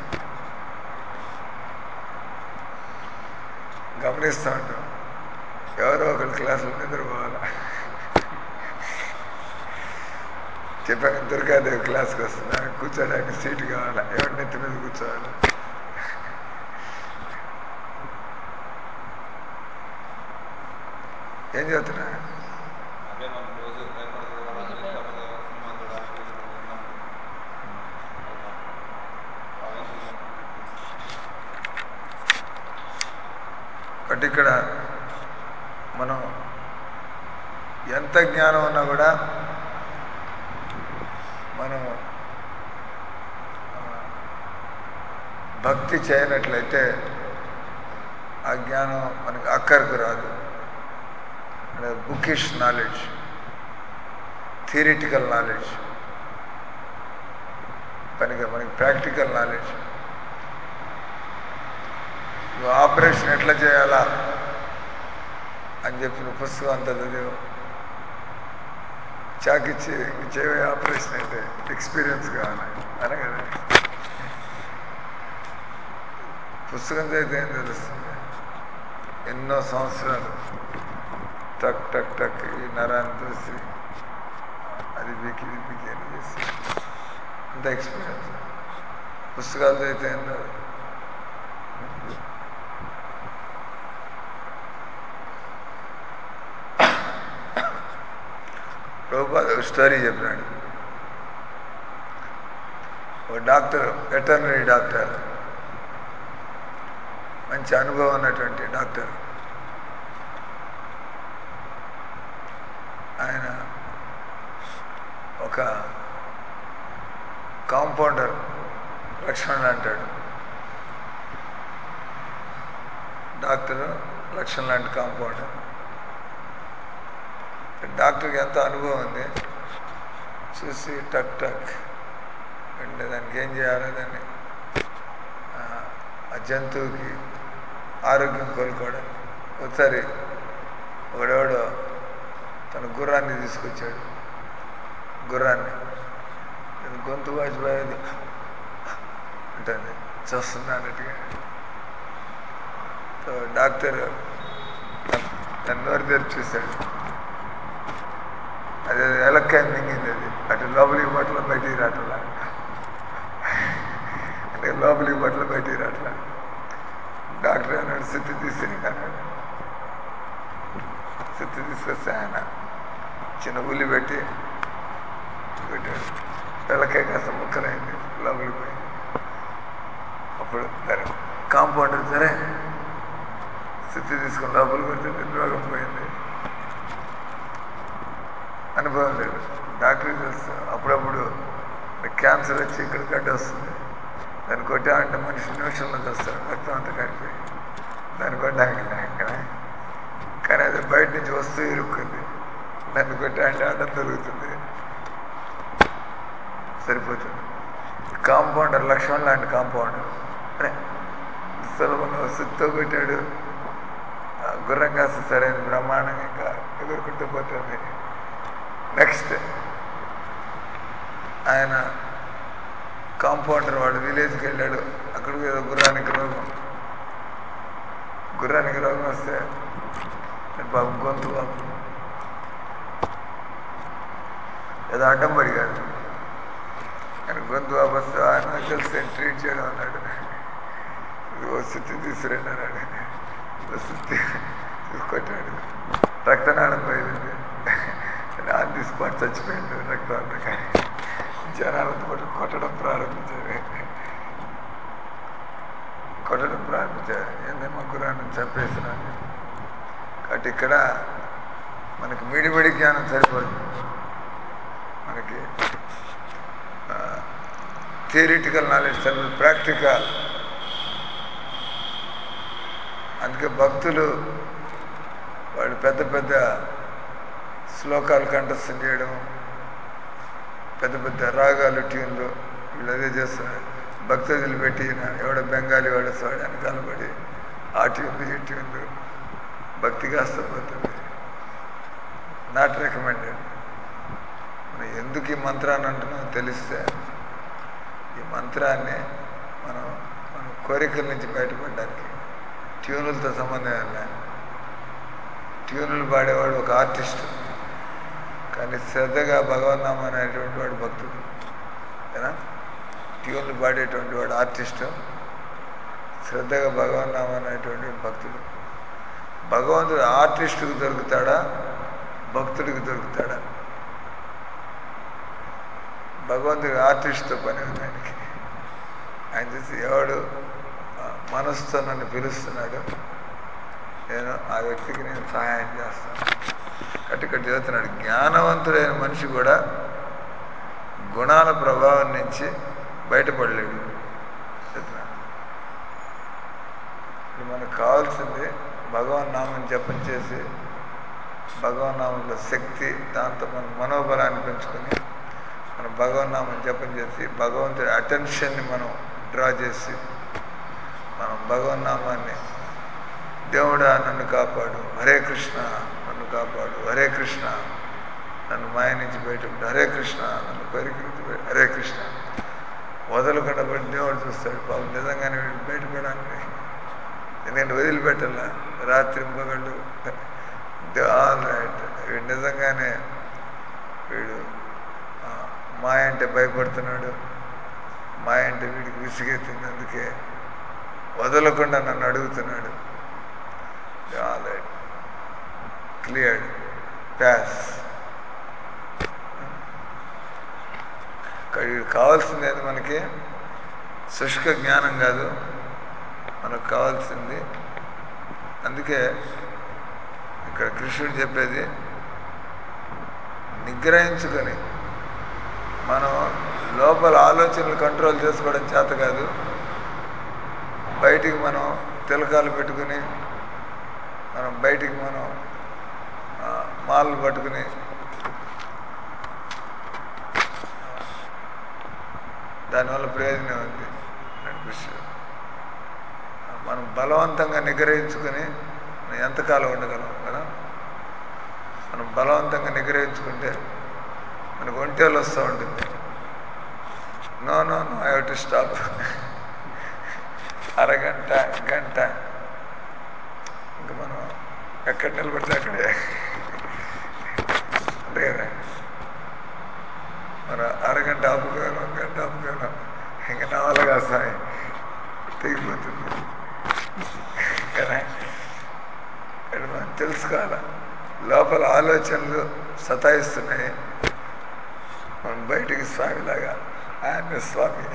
గమనిస్తూ ఉంటాం ఎవరో ఒకరి క్లాసులో నిద్రపోవాలా చెప్పాను దుర్గాదేవి క్లాస్కి వస్తుంది ఆమె కూర్చోడానికి సీటు కావాలా ఎవరి నెత్తి మీద కూర్చోవాలి ఏం చెప్తున్నా అదే మనం రోజు పేపర్ చదవాలా న్యూస్ పేపర్ చదవాలా సినిమా చూడాలి టీవీ చూడాలి ఎన్నో ఉంటుంది అవునా అవన్నీ బట్ ఇక్కడ మనం ఎంత జ్ఞానం ఉన్నా కూడా మనం ఆ, భక్తి చేయనట్లయితే ఆ జ్ఞానం మనకి అక్కరకు రాదు అంటే బుకిష్ నాలెడ్జ్ థియరిటికల్ నాలెడ్జ్ పనిగా మనకి ప్రాక్టికల్ నాలెడ్జ్ నువ్వు ఆపరేషన్ ఎట్లా చేయాలా అని చెప్పి నువ్వు పుస్తకం అంతా చదివు చాకిచ్చి చేయవే ఆపరేషన్ అయితే ఎక్స్పీరియన్స్ కావాలి అనే కదా పుస్తకం చదివితే ఏం తెలుస్తుంది ఎన్నో సంవత్సరాలు టక్ టక్ టక్ ఈ నరాన్ని చూసి అది బీకి ఇది బీకి అని చేసి అంత ఎక్స్పీరియన్స్ పుస్తకాలు చదివితే ఏం రాదు ప్రభుపాద ఒక స్టోరీ చెప్పినాడు ఓ డాక్టర్ వెటర్నరీ డాక్టర్ మంచి అనుభవం ఉన్నటువంటి డాక్టర్ ఆయన ఒక కాంపౌండర్ లక్ష్మణ్ అంటాడు డాక్టర్ లక్ష్మణ్ లాంటి కాంపౌండర్ డాక్టర్కి ఎంతో అనుభవం ఉంది చూసి టక్ టక్ వెంటనే దానికి ఏం చేయాలో దాన్ని ఆ, ఆ జంతువుకి ఆరోగ్యం కోలుకోవడానికి ఒకసారి ఒకడెవడో తన గుర్రాన్ని తీసుకొచ్చాడు గుర్రాన్ని ఇది గొంతు వాచిపోయేది ఉంటుంది చూస్తుంది అన్నట్టుగా సో డాక్టర్ తన నోరు తెరిచి చూశాడు అది ఎలక్కాయ మింగింది అది అటు లోపలికి బట్టలు బయటికి రావట్లా అంటే లోపలికి బట్టలు బయటికి రావట్లా డాక్టర్ అన్నాడు సిద్ధి తీసుకుని అన్నాడు సిద్ధి తీసుకొస్తే ఆయన చిన్న ఉల్లి పెట్టి పెట్టాడు పిల్లకాయ కాస్త ముక్కలైంది లోపలికి పోయింది అప్పుడు సరే కాంపౌండర్ సరే సిద్ధి తీసుకుని లోపలికి పెడితే రోగం పోయింది అనుభవం లేదు డాక్టర్కి తెలుసు అప్పుడప్పుడు క్యాన్సర్ వచ్చి ఇక్కడ గడ్డ వస్తుంది దాన్ని కొట్టామంటే మనిషి నిమిషంలో చేస్తాడు రక్తం అంతా కరిపోయి దాన్ని కొట్టడానికి లేదు కదా కానీ అది బయట నుంచి వస్తూ ఇరుక్కుంది దాన్ని కొట్టామంటే అడ్డం దొరుకుతుంది సరిపోతుంది కాంపౌండర్ లక్ష్మణ్ లాంటి కాంపౌండర్ అరే సులభంగా సుత్తో కొట్టాడు ఆ గుర్రం కాస్త సరైన బ్రహ్మాండంగా ఇంకా ఎగురుకుంటూ పోతుంది నెక్స్ట్ ఆయన కాంపౌండర్ వాడు విలేజ్కి వెళ్ళాడు అక్కడికి ఏదో గుర్రానికి రోగం గుర్రానికి రోగం వస్తే పాపం గొంతు పాపం ఏదో అడ్డం పడి కాదు ఆయన గొంతు వాపు వస్తే ఆయన నాకు తెలిసి ట్రీట్ చేయడం అన్నాడు ఇది ఓ సుత్తి తీసుకురండి అన్నాడు ఓ సుత్తి తీసుకొట్టాడు రక్తనాళం పోయింది ఆన్ ది స్పాట్ చచ్చిపోయింది రక్తం అంతా కానీ జనాలతో పాటు కొట్టడం ప్రారంభించారు కొట్టడం ప్రారంభించారు ఏందేమో గురాన్ని చంపేసినాను కాబట్టి ఇక్కడ మనకి మిడిమిడి జ్ఞానం సరిపోదు మనకి థియరిటికల్ నాలెడ్జ్ సరిపోదు ప్రాక్టికల్ అందుకే భక్తులు వాళ్ళు పెద్ద పెద్ద శ్లోకాలు కంఠస్థం చేయడం పెద్ద పెద్ద రాగాలు ట్యూన్లు వీళ్ళు అదే చేస్తున్నారు భక్తులు పెట్టి ఎవడ బెంగాలీ వాడు వాడు వెనకాల పడి ఆ ట్యూన్లు ఈ ట్యూన్లు భక్తి కాస్త పోతుంది నాట్ రికమెండెడ్ మనం ఎందుకు ఈ మంత్రాన్ని అంటున్నాం తెలిస్తే ఈ మంత్రాన్ని మనం మన కోరికల నుంచి బయటపడడానికి ట్యూనులతో సంబంధం ఉన్నాయి ట్యూనులు పాడేవాడు ఒక ఆర్టిస్ట్ కానీ శ్రద్ధగా భగవన్నామం అనేటువంటి వాడు భక్తుడు ఏనా ట్యూన్లు పాడేటువంటి వాడు ఆర్టిస్ట్ శ్రద్ధగా భగవన్నామం అనేటువంటి వాడు భక్తుడు భగవంతుడు ఆర్టిస్టుకు దొరుకుతాడా భక్తుడికి దొరుకుతాడా భగవంతుడి ఆర్టిస్ట్తో పని ఉంది ఆయనకి ఆయన చూసి ఎవడు ఆ, మనసుతో నన్ను పిలుస్తున్నాడు నేను ఆ వ్యక్తికి నేను సహాయం చేస్తాను కాబట్టి ఇక్కడ చెబుతున్నాడు జ్ఞానవంతుడైన మనిషి కూడా గుణాల ప్రభావం నుంచి బయటపడలేడు చెప్తున్నాడు ఇప్పుడు మనకు కావాల్సింది భగవన్ నామం జపం చేసి భగవన్ నామంలో శక్తి దాంతో మన మనోబలాన్ని పెంచుకొని మనం భగవన్ నామం జపం చేసి భగవంతుడి అటెన్షన్ని మనం డ్రా చేసి మనం భగవన్ నామాన్ని దేవుడా నన్ను కాపాడు హరే కృష్ణ నన్ను కాపాడు హరే కృష్ణ నన్ను మాయ నుంచి బయటపడు హరే కృష్ణ నన్ను కోరిక నుంచి బయట హరే కృష్ణ వదలకుండా పడి దేవుడు చూస్తాడు పాపం నిజంగానే వీడు బయటపడాలని ఎందుకంటే వదిలిపెట్టాల రాత్రి పగళ్ళు ఆల్ రైట్ వీడు నిజంగానే వీడు ఆ, మాయ అంటే భయపడుతున్నాడు మాయ అంటే వీడికి విసిగెత్తింది అందుకే వదలకుండా నన్ను అడుగుతున్నాడు ఆల్ రైట్ క్లియర్డ్ ప్యాస్ వీడికి కావాల్సింది ఏంది మనకి శుష్క జ్ఞానం కాదు మనకు కావాల్సింది అందుకే ఇక్కడ కృష్ణుడు చెప్పేది నిగ్రహించుకొని మనం లోపల ఆలోచనలు కంట్రోల్ చేసుకోవడం చేత కాదు బయటికి మనం తిలకాలు పెట్టుకుని మనం బయటికి మనం ఆ, మాలలు పట్టుకుని దానివల్ల ప్రయోజనం ఉంది అన్నాడు కృష్ణుడు మనం బలవంతంగా నిగ్రహించుకొని మనం ఎంతకాలం ఉండగలం కదా మనం బలవంతంగా నిగ్రహించుకుంటే మనకు ఒంటేలు వస్తూ ఉంటుంది no no no I to stop అరగంట గంట ఇంకా మనం ఎక్కడ నిలబడితే అక్కడే అంతే కదా మనం అరగంట ఆపుకోగలం గంట ఆపుకోగలం ఇంకా నా వల్ల కాదు స్వామి తెగిపోతుంది కదా ఇక్కడ మనం తెలుసుకోవాలి లోపల ఆలోచనలు సతాయిస్తున్నాయి మనం బయటికి స్వామిలాగా ఆయన స్వామి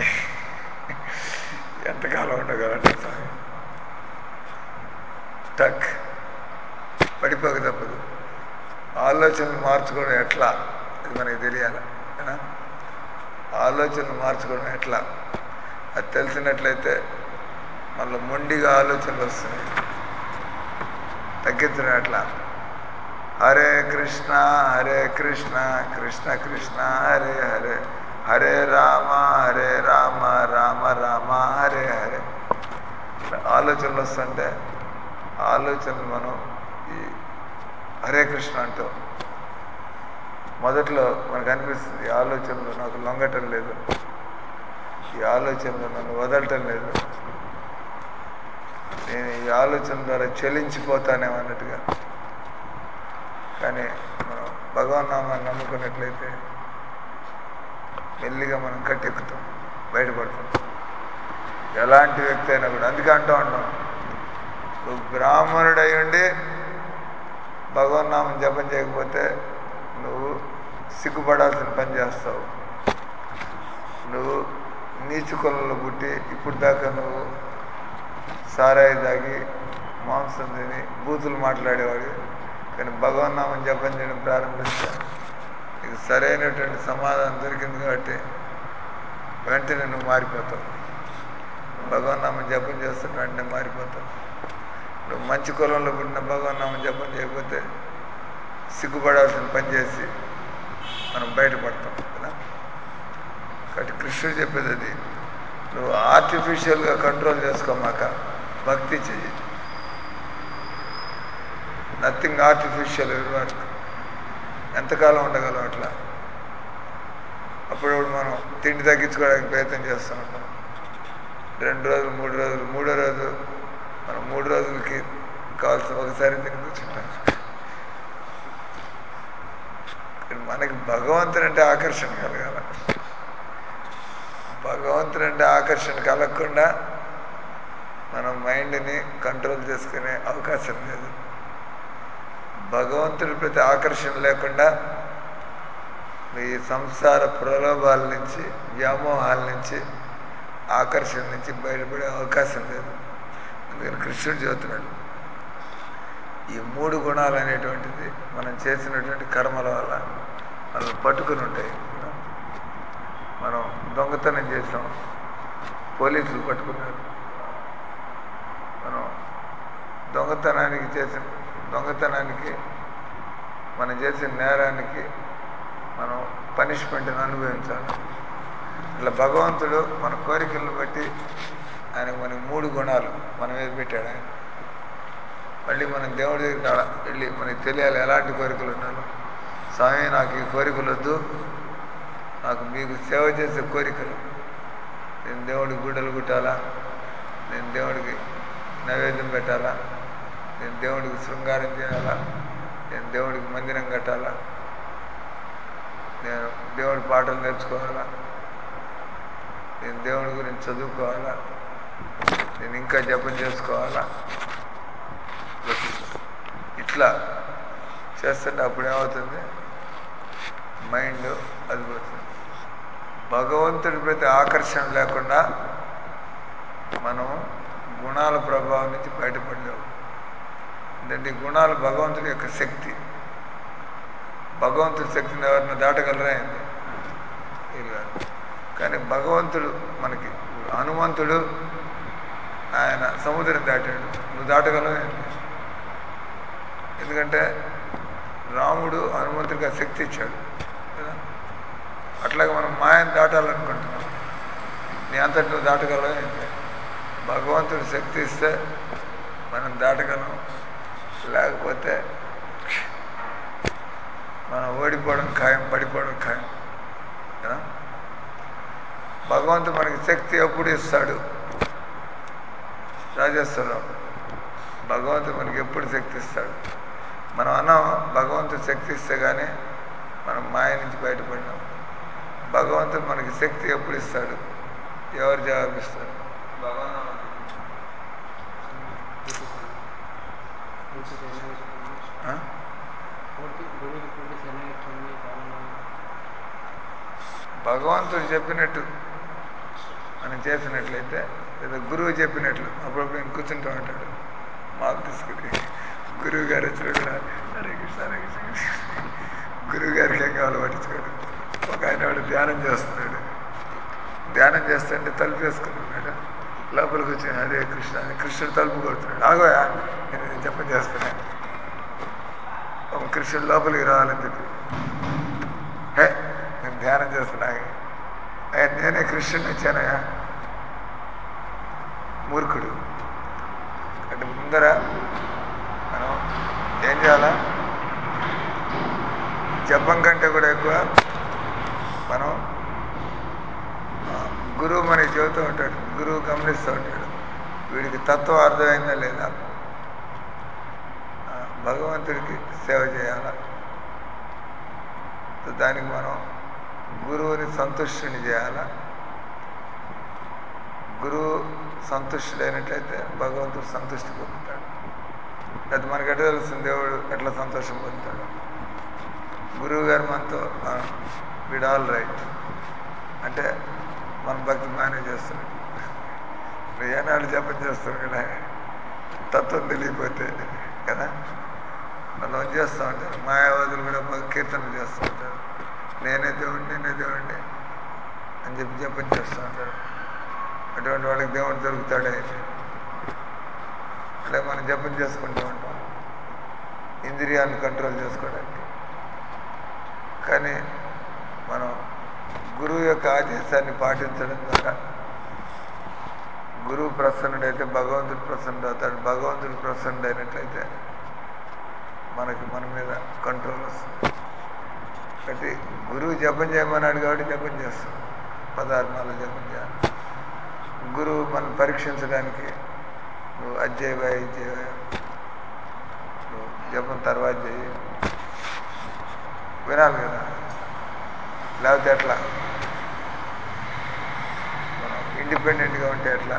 ఎంతకాలం ఉండగలంటే స్వామి టక్ పడిపోక తప్పదు ఆలోచనలు మార్చుకోవడం ఎట్లా అది మనకి తెలియాలి కదా ఆలోచనలు మార్చుకోవడం ఎట్లా అది తెలిసినట్లయితే మళ్ళీ మొండిగా ఆలోచనలు వస్తున్నాయి తగ్గించడం ఎట్లా హరే కృష్ణ హరే కృష్ణ కృష్ణ కృష్ణ హరే హరే హరే రామ హరే రామ రామ రామ హరే హరే ఇట్లా ఆలోచనలు వస్తుంటే ఆలోచనలు మనం ఈ హరే కృష్ణ అంటాం మొదట్లో మనకు అనిపిస్తుంది ఈ ఆలోచనలు నాకు లొంగటం లేదు ఈ ఆలోచనలు నన్ను వదలటం లేదు నేను ఈ ఆలోచన ద్వారా చెలించిపోతానేమన్నట్టుగా కానీ మనం భగవన్నామాన్ని నమ్ముకున్నట్లయితే మెల్లిగా మనం కట్టెక్కుతాం బయటపడతాం ఎలాంటి వ్యక్తి అయినా కూడా అందుకే అంటూ ఉంటాం నువ్వు బ్రాహ్మణుడై ఉండి భగవన్నామం జపం చేయకపోతే నువ్వు సిగ్గుపడాల్సిన పని చేస్తావు నువ్వు నీచు కులంలో పుట్టి ఇప్పుడు దాకా నువ్వు సారాయి తాగి మాంసం తిని బూతులు మాట్లాడేవాడు కానీ భగవన్నామం జపం చేయడం ప్రారంభిస్తే నీకు సరైనటువంటి సమాధానం దొరికింది కాబట్టి వెంటనే నువ్వు మారిపోతావు భగవన్నామం జపం చేస్తుంటే వెంటనే మారిపోతావు నువ్వు మంచి కులంలో పుట్టిన భగవన్నామం జపం చేయకపోతే సిగ్గుపడాల్సిన పని చేసి మనం బయటపడతాం కదా కాబట్టి కృష్ణుడు చెప్పేది అది నువ్వు ఆర్టిఫిషియల్గా కంట్రోల్ చేసుకోమాక భక్తి చెయ్యి నథింగ్ ఆర్టిఫిషియల్ వర్క్ ఎంతకాలం ఉండగలం అట్లా అప్పుడప్పుడు మనం తిండి తగ్గించుకోవడానికి ప్రయత్నం చేస్తూ ఉంటాం రెండు రోజులు మూడు రోజులు మూడో రోజు మనం మూడు రోజులకి కావాల్సిన ఒకసారి తిని కూర్చుంటాం మనకి భగవంతుడు అంటే ఆకర్షణ కలగాల భగవంతుడు అంటే ఆకర్షణ కలగకుండా మనం మైండ్ని కంట్రోల్ చేసుకునే అవకాశం లేదు భగవంతుడి ప్రతి ఆకర్షణ లేకుండా ఈ సంసార ప్రలోభాల నుంచి వ్యామోహాల నుంచి ఆకర్షణ నుంచి బయటపడే అవకాశం లేదు అందుకని కృష్ణుడు చెబుతున్నాడు ఈ మూడు గుణాలు అనేటువంటిది మనం చేసినటువంటి కర్మల వల్ల మనం పట్టుకుని ఉంటాయి మనం దొంగతనం చేసాం పోలీసులు పట్టుకున్నారు మనం దొంగతనానికి చేసిన దొంగతనానికి మనం చేసిన నేరానికి మనం పనిష్మెంట్ని అనుభవించాలి ఇట్లా భగవంతుడు మన కోరికలను బట్టి ఆయన మనకి మూడు గుణాలు మన మీద పెట్టాడు ఆయన మళ్ళీ మనం దేవుడి దగ్గర వెళ్ళి మనకి తెలియాలి ఎలాంటి కోరికలు ఉండాలో స్వామి నాకు ఈ కోరికలు వద్దు నాకు మీకు సేవ చేసే కోరికలు నేను దేవుడికి గుడ్డలు కుట్టాలా నేను దేవుడికి నైవేద్యం పెట్టాలా నేను దేవుడికి శృంగారం చేయాలా నేను దేవుడికి మందిరం కట్టాలా నేను దేవుడి పాటలు నేర్చుకోవాలా నేను దేవుడి గురించి చదువుకోవాలా నేను ఇంకా జపం చేసుకోవాలా ఇట్లా చేస్తుంటే అప్పుడు ఏమవుతుంది మైండ్ అది పోతుంది భగవంతుడి ప్రతి ఆకర్షణ లేకుండా మనం గుణాల ప్రభావం నుంచి బయటపడలేవు ఎందుకంటే ఈ గుణాలు భగవంతుడి యొక్క శక్తి భగవంతుడి శక్తిని ఎవరిని దాటగలరా ఏంది వీళ్ళు కానీ భగవంతుడు మనకి హనుమంతుడు ఆయన సముద్రం దాటాడు నువ్వు దాటగలవు ఏంటి ఎందుకంటే రాముడు హనుమంతుడికి ఆ శక్తి ఇచ్చాడు కదా అట్లాగే మనం మాయను దాటాలనుకుంటున్నాం నీ అంతటి నువ్వు దాటగలవు ఏంటి భగవంతుడి శక్తి ఇస్తే మనం దాటగలం లేకపోతే మనం ఓడిపోవడం ఖాయం పడిపోవడం ఖాయం కదా భగవంతుడు మనకి శక్తి ఎప్పుడు ఇస్తాడు రాజేశ్వరరావు భగవంతుడు మనకి ఎప్పుడు శక్తి ఇస్తాడు మనం అన్నాం భగవంతుడు శక్తి ఇస్తే కానీ మనం మాయ నుంచి బయటపడినాం భగవంతుడు మనకి శక్తి ఎప్పుడు ఇస్తాడు ఎవరు జవాబిస్తారు భగవాన్ పూర్తి పూర్తి శరణాగతి ఆ? పూర్తి గురువుకి పూర్తి శరణాగతి కావాలని భగవంతుడు చెప్పినట్టు మనం చేసినట్లయితే లేదా గురువు చెప్పినట్లు అప్పుడప్పుడు నేను కూర్చుంటూ ఉంటాడు మాకు తీసుకుని గురువు గారు వచ్చిన కూడా హరే కృష్ణ హరే కృష్ణ హరే కృష్ణ. గురువు గారికి ఏం కావాలో పట్టించుకోడు ఒక ఆయన వాడు ధ్యానం చేస్తున్నాడు ధ్యానం చేస్తుంటే తలుపు వేసుకుని ఉన్నాడు లోపలికి వచ్చి హరే కృష్ణ అని కృష్ణుడు తలుపు కొడుతున్నాడు ఆగోయా నేను జపం చేస్తున్నాను ఒక కృష్ణుడు లోపలికి రావాలని చెప్పి హే నేను ధ్యానం చేస్తున్నా ఏ నేనే కృష్ణుని వచ్చానయా మూర్ఖుడు అంటే ముందర మనం ఏం చేయాలా జపం కంటే కూడా ఎక్కువ మనం ఆ, గురువు మనకి చెబుతూ ఉంటాడు గురువు గమనిస్తూ ఉంటాడు వీడికి తత్వం అర్థమైందా లేదా ఆ, భగవంతుడికి సేవ చేయాలా సో దానికి మనం గురువుని సంతుష్టిని చేయాలా గురువు సంతుష్టుడైనట్లయితే భగవంతుడు సంతృష్టి పొందుతాడు అది మనకి ఎట్లా తెలుస్తుంది దేవుడు ఎట్లా సంతోషం పొందుతాడు గురువు గారు మనతో "ఆ, వీడు ఆల్ రైట్ అంటే మన భక్తి బాగానే చేస్తున్నాడు నువ్వు ఏనాడు జపం చేస్తున్నావు కదా తత్వం తెలియపోతే కదా కొంతమంది చేస్తూ ఉంటారు మాయావాదులు కూడా బాగా కీర్తనలు చేస్తూ ఉంటారు నేనే దేవుడిని నేనే దేవుడిని అని చెప్పి జపం చేస్తూ ఉంటారు అటువంటి వాళ్ళకి దేవుడు దొరుకుతాడే అంటే మనం జపం చేసుకుంటూ ఉంటాం ఇంద్రియాలను కంట్రోల్ చేసుకోవడానికి కానీ మనం గురువు యొక్క ఆదేశాన్ని పాటించడం ద్వారా గురువు ప్రసన్నుడైతే భగవంతుడు ప్రసన్నుడు అవుతాడు భగవంతుడు ప్రసన్నుడైనట్లయితే మనకి మన మీద కంట్రోల్ వస్తుంది కాబట్టి గురువు జపం చేయమన్నాడు కాబట్టి జపం చేస్తాం పదార్థాలు జపం చేయాలి గురువు మనం పరీక్షించడానికి నువ్వు అజ్జయవా ఇజ్జయవా నువ్వు జపం తర్వాత చేయి వినాలి కదా లేకపోతే ఎట్లా మనం ఇండిపెండెంట్గా ఉంటే ఎట్లా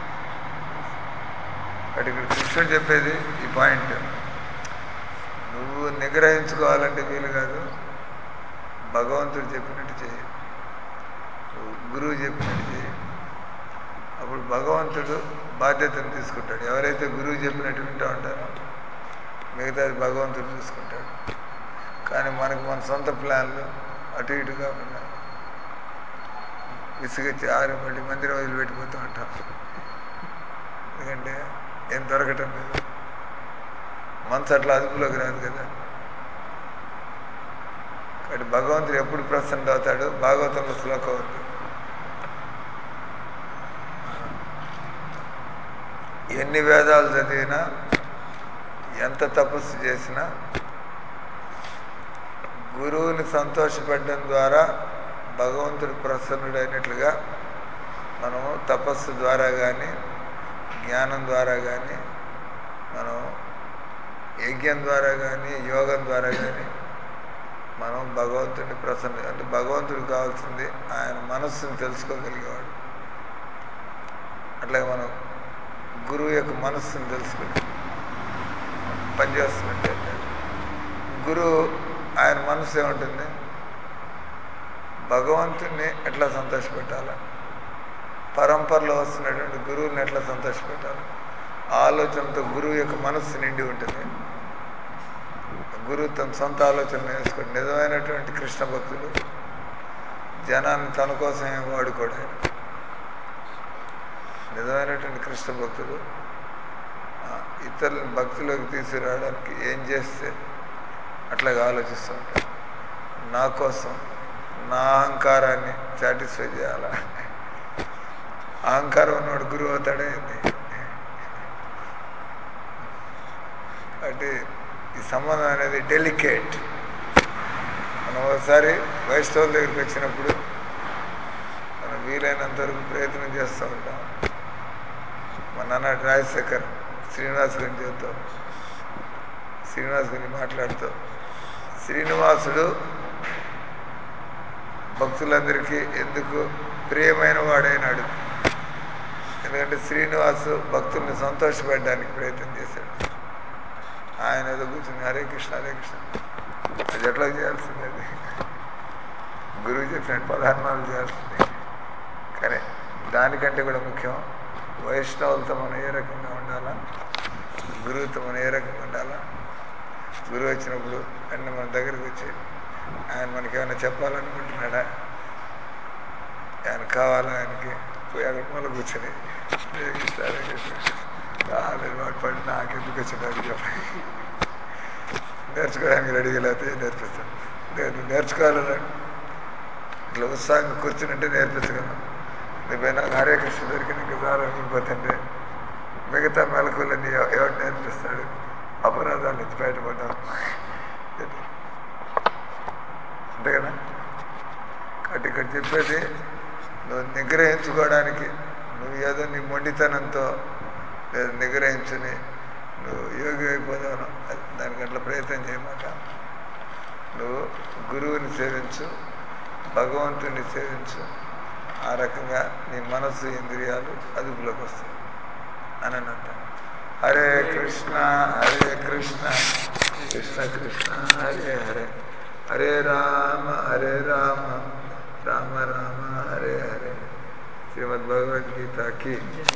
కాబట్టి ఇక్కడ కృష్ణుడు చెప్పేది ఈ పాయింట్ నువ్వు నిగ్రహించుకోవాలంటే వీలు కాదు భగవంతుడు చెప్పినట్టు చేయి నువ్వు గురువు చెప్పినట్టు చేయి అప్పుడు భగవంతుడు బాధ్యతను తీసుకుంటాడు ఎవరైతే గురువు చెప్పినట్టు వింటూ ఉంటారో మిగతాది భగవంతుడు చూసుకుంటాడు కానీ మనకు మన సొంత ప్లాన్లు అటు ఇటు కాకుండా విసిగొచ్చి ఆరు మళ్ళీ మందిరం వదిలిపెట్టిపోతూ ఉంటాం ఎందుకంటే ఏం దొరకటం లేదు మనసు అట్లా అదుపులోకి రాదు కదా కాబట్టి భగవంతుడు ఎప్పుడు ప్రసన్న అవుతాడు భాగవతంలో శ్లోకం ఉంది ఎన్ని వేదాలు చదివినా ఎంత తపస్సు చేసినా గురువుని సంతోషపెట్టడం ద్వారా భగవంతుడు ప్రసన్నుడైనట్లుగా మనము తపస్సు ద్వారా కానీ జ్ఞానం ద్వారా కానీ మనం యజ్ఞం ద్వారా కానీ యోగం ద్వారా కానీ మనం భగవంతుడిని ప్రసన్న అంటే భగవంతుడికి కావాల్సింది ఆయన మనస్సుని తెలుసుకోగలిగేవాడు అట్లాగే మనం గురువు యొక్క మనస్సుని తెలుసుకుని పనిచేస్తున్నట్టయితే గురువు ఆయన మనసు ఏముంటుంది భగవంతుణ్ణి ఎట్లా సంతోషపెట్టాలా పరంపరలో వస్తున్నటువంటి గురువుని ఎట్లా సంతోషపెట్టాలి ఆలోచనతో గురువు యొక్క మనస్సు నిండి ఉంటుంది గురువు తన సొంత ఆలోచన వేసుకొని నిజమైనటువంటి కృష్ణ భక్తులు జనాన్ని తన కోసమే వాడుకోడు ఆయన నిజమైనటువంటి కృష్ణ భక్తులు ఆ, ఇతరులను భక్తిలోకి తీసుకురావడానికి ఏం చేస్తే అట్లాగే ఆలోచిస్తూ ఉంటాడు నా కోసం నా అహంకారాన్ని సాటిస్ఫై చేయాలా అహంకారం ఉన్నవాడు గురువు అవుతాడేంది అంటే ఈ సంబంధం అనేది డెలికేట్ మనం ఒకసారి వైష్ణవుల దగ్గరికి వచ్చినప్పుడు మనం వీలైనంత వరకు ప్రయత్నం చేస్తూ ఉంటాం మా నాన్న రాజశేఖర్ శ్రీనివాస్ గురించి చెబుతాం శ్రీనివాస్ గురించి మాట్లాడుతాం శ్రీనివాసుడు భక్తులందరికీ ఎందుకు ప్రియమైన వాడైనాడు ఎందుకంటే శ్రీనివాసు భక్తుల్ని సంతోషపెట్టడానికి ప్రయత్నం చేశాడు ఆయన ఏదో కూర్చుని హరే కృష్ణ హరే కృష్ణ అది ఎట్లా చేయాల్సింది అది గురువు చెప్పినట్టు పదహారణాలు చేయాల్సింది కానీ దానికంటే కూడా ముఖ్యం వైష్ణవులతో మనం ఏ రకంగా ఉండాలా గురువుతో మనం ఏ రకంగా ఉండాలా గురువు వచ్చినప్పుడు వెంటనే మన దగ్గరికి వచ్చి ఆయన మనకి ఏమైనా చెప్పాలనుకుంటున్నాడా ఆయన కావాలా ఆయనకి పోయి అక్కడ మూల కూర్చొని "హరే కృష్ణ, హరే కృష్ణ." రాలేదు వాడు పడి నాకెందుకు వచ్చినాడు చెప్పి నేర్చుకోవడానికి రెడీగా లేకపోతే నేర్పిస్తాను నేను నేర్చుకోవాలని ఇట్లా ఉత్సాహంగా కూర్చుంటే నేర్పించగలను నువ్వే నాకు హరే కృష్ణ దొరికిన ఇంకా సార్ అనుకుంటుంటే మిగతా మెలకులన్నీ ఎవ- ఎవరు నేర్పిస్తాడు అపరాధాల నుంచి బయటపడ్డాం అంతే కదా కాబట్టి ఇక్కడ చెప్పేది నువ్వు నిగ్రహించుకోవడానికి నువ్వు ఏదో నీ మొండితనంతో లేదా నిగ్రహించుని నువ్వు యోగి అయిపోదావు దానికి అట్లా ప్రయత్నం చేయమాట నువ్వు గురువుని సేవించు భగవంతుని సేవించు ఆ రకంగా నీ మనస్సు ఇంద్రియాలు అదుపులోకి వస్తాయి అని అనంత హరే కృష్ణ హరే కృష్ణ కృష్ణ కృష్ణ హరే హరే హరే రామ హరే రామ రామ రామ హరే హరే శ్రీమద్ భగవద్గీతకి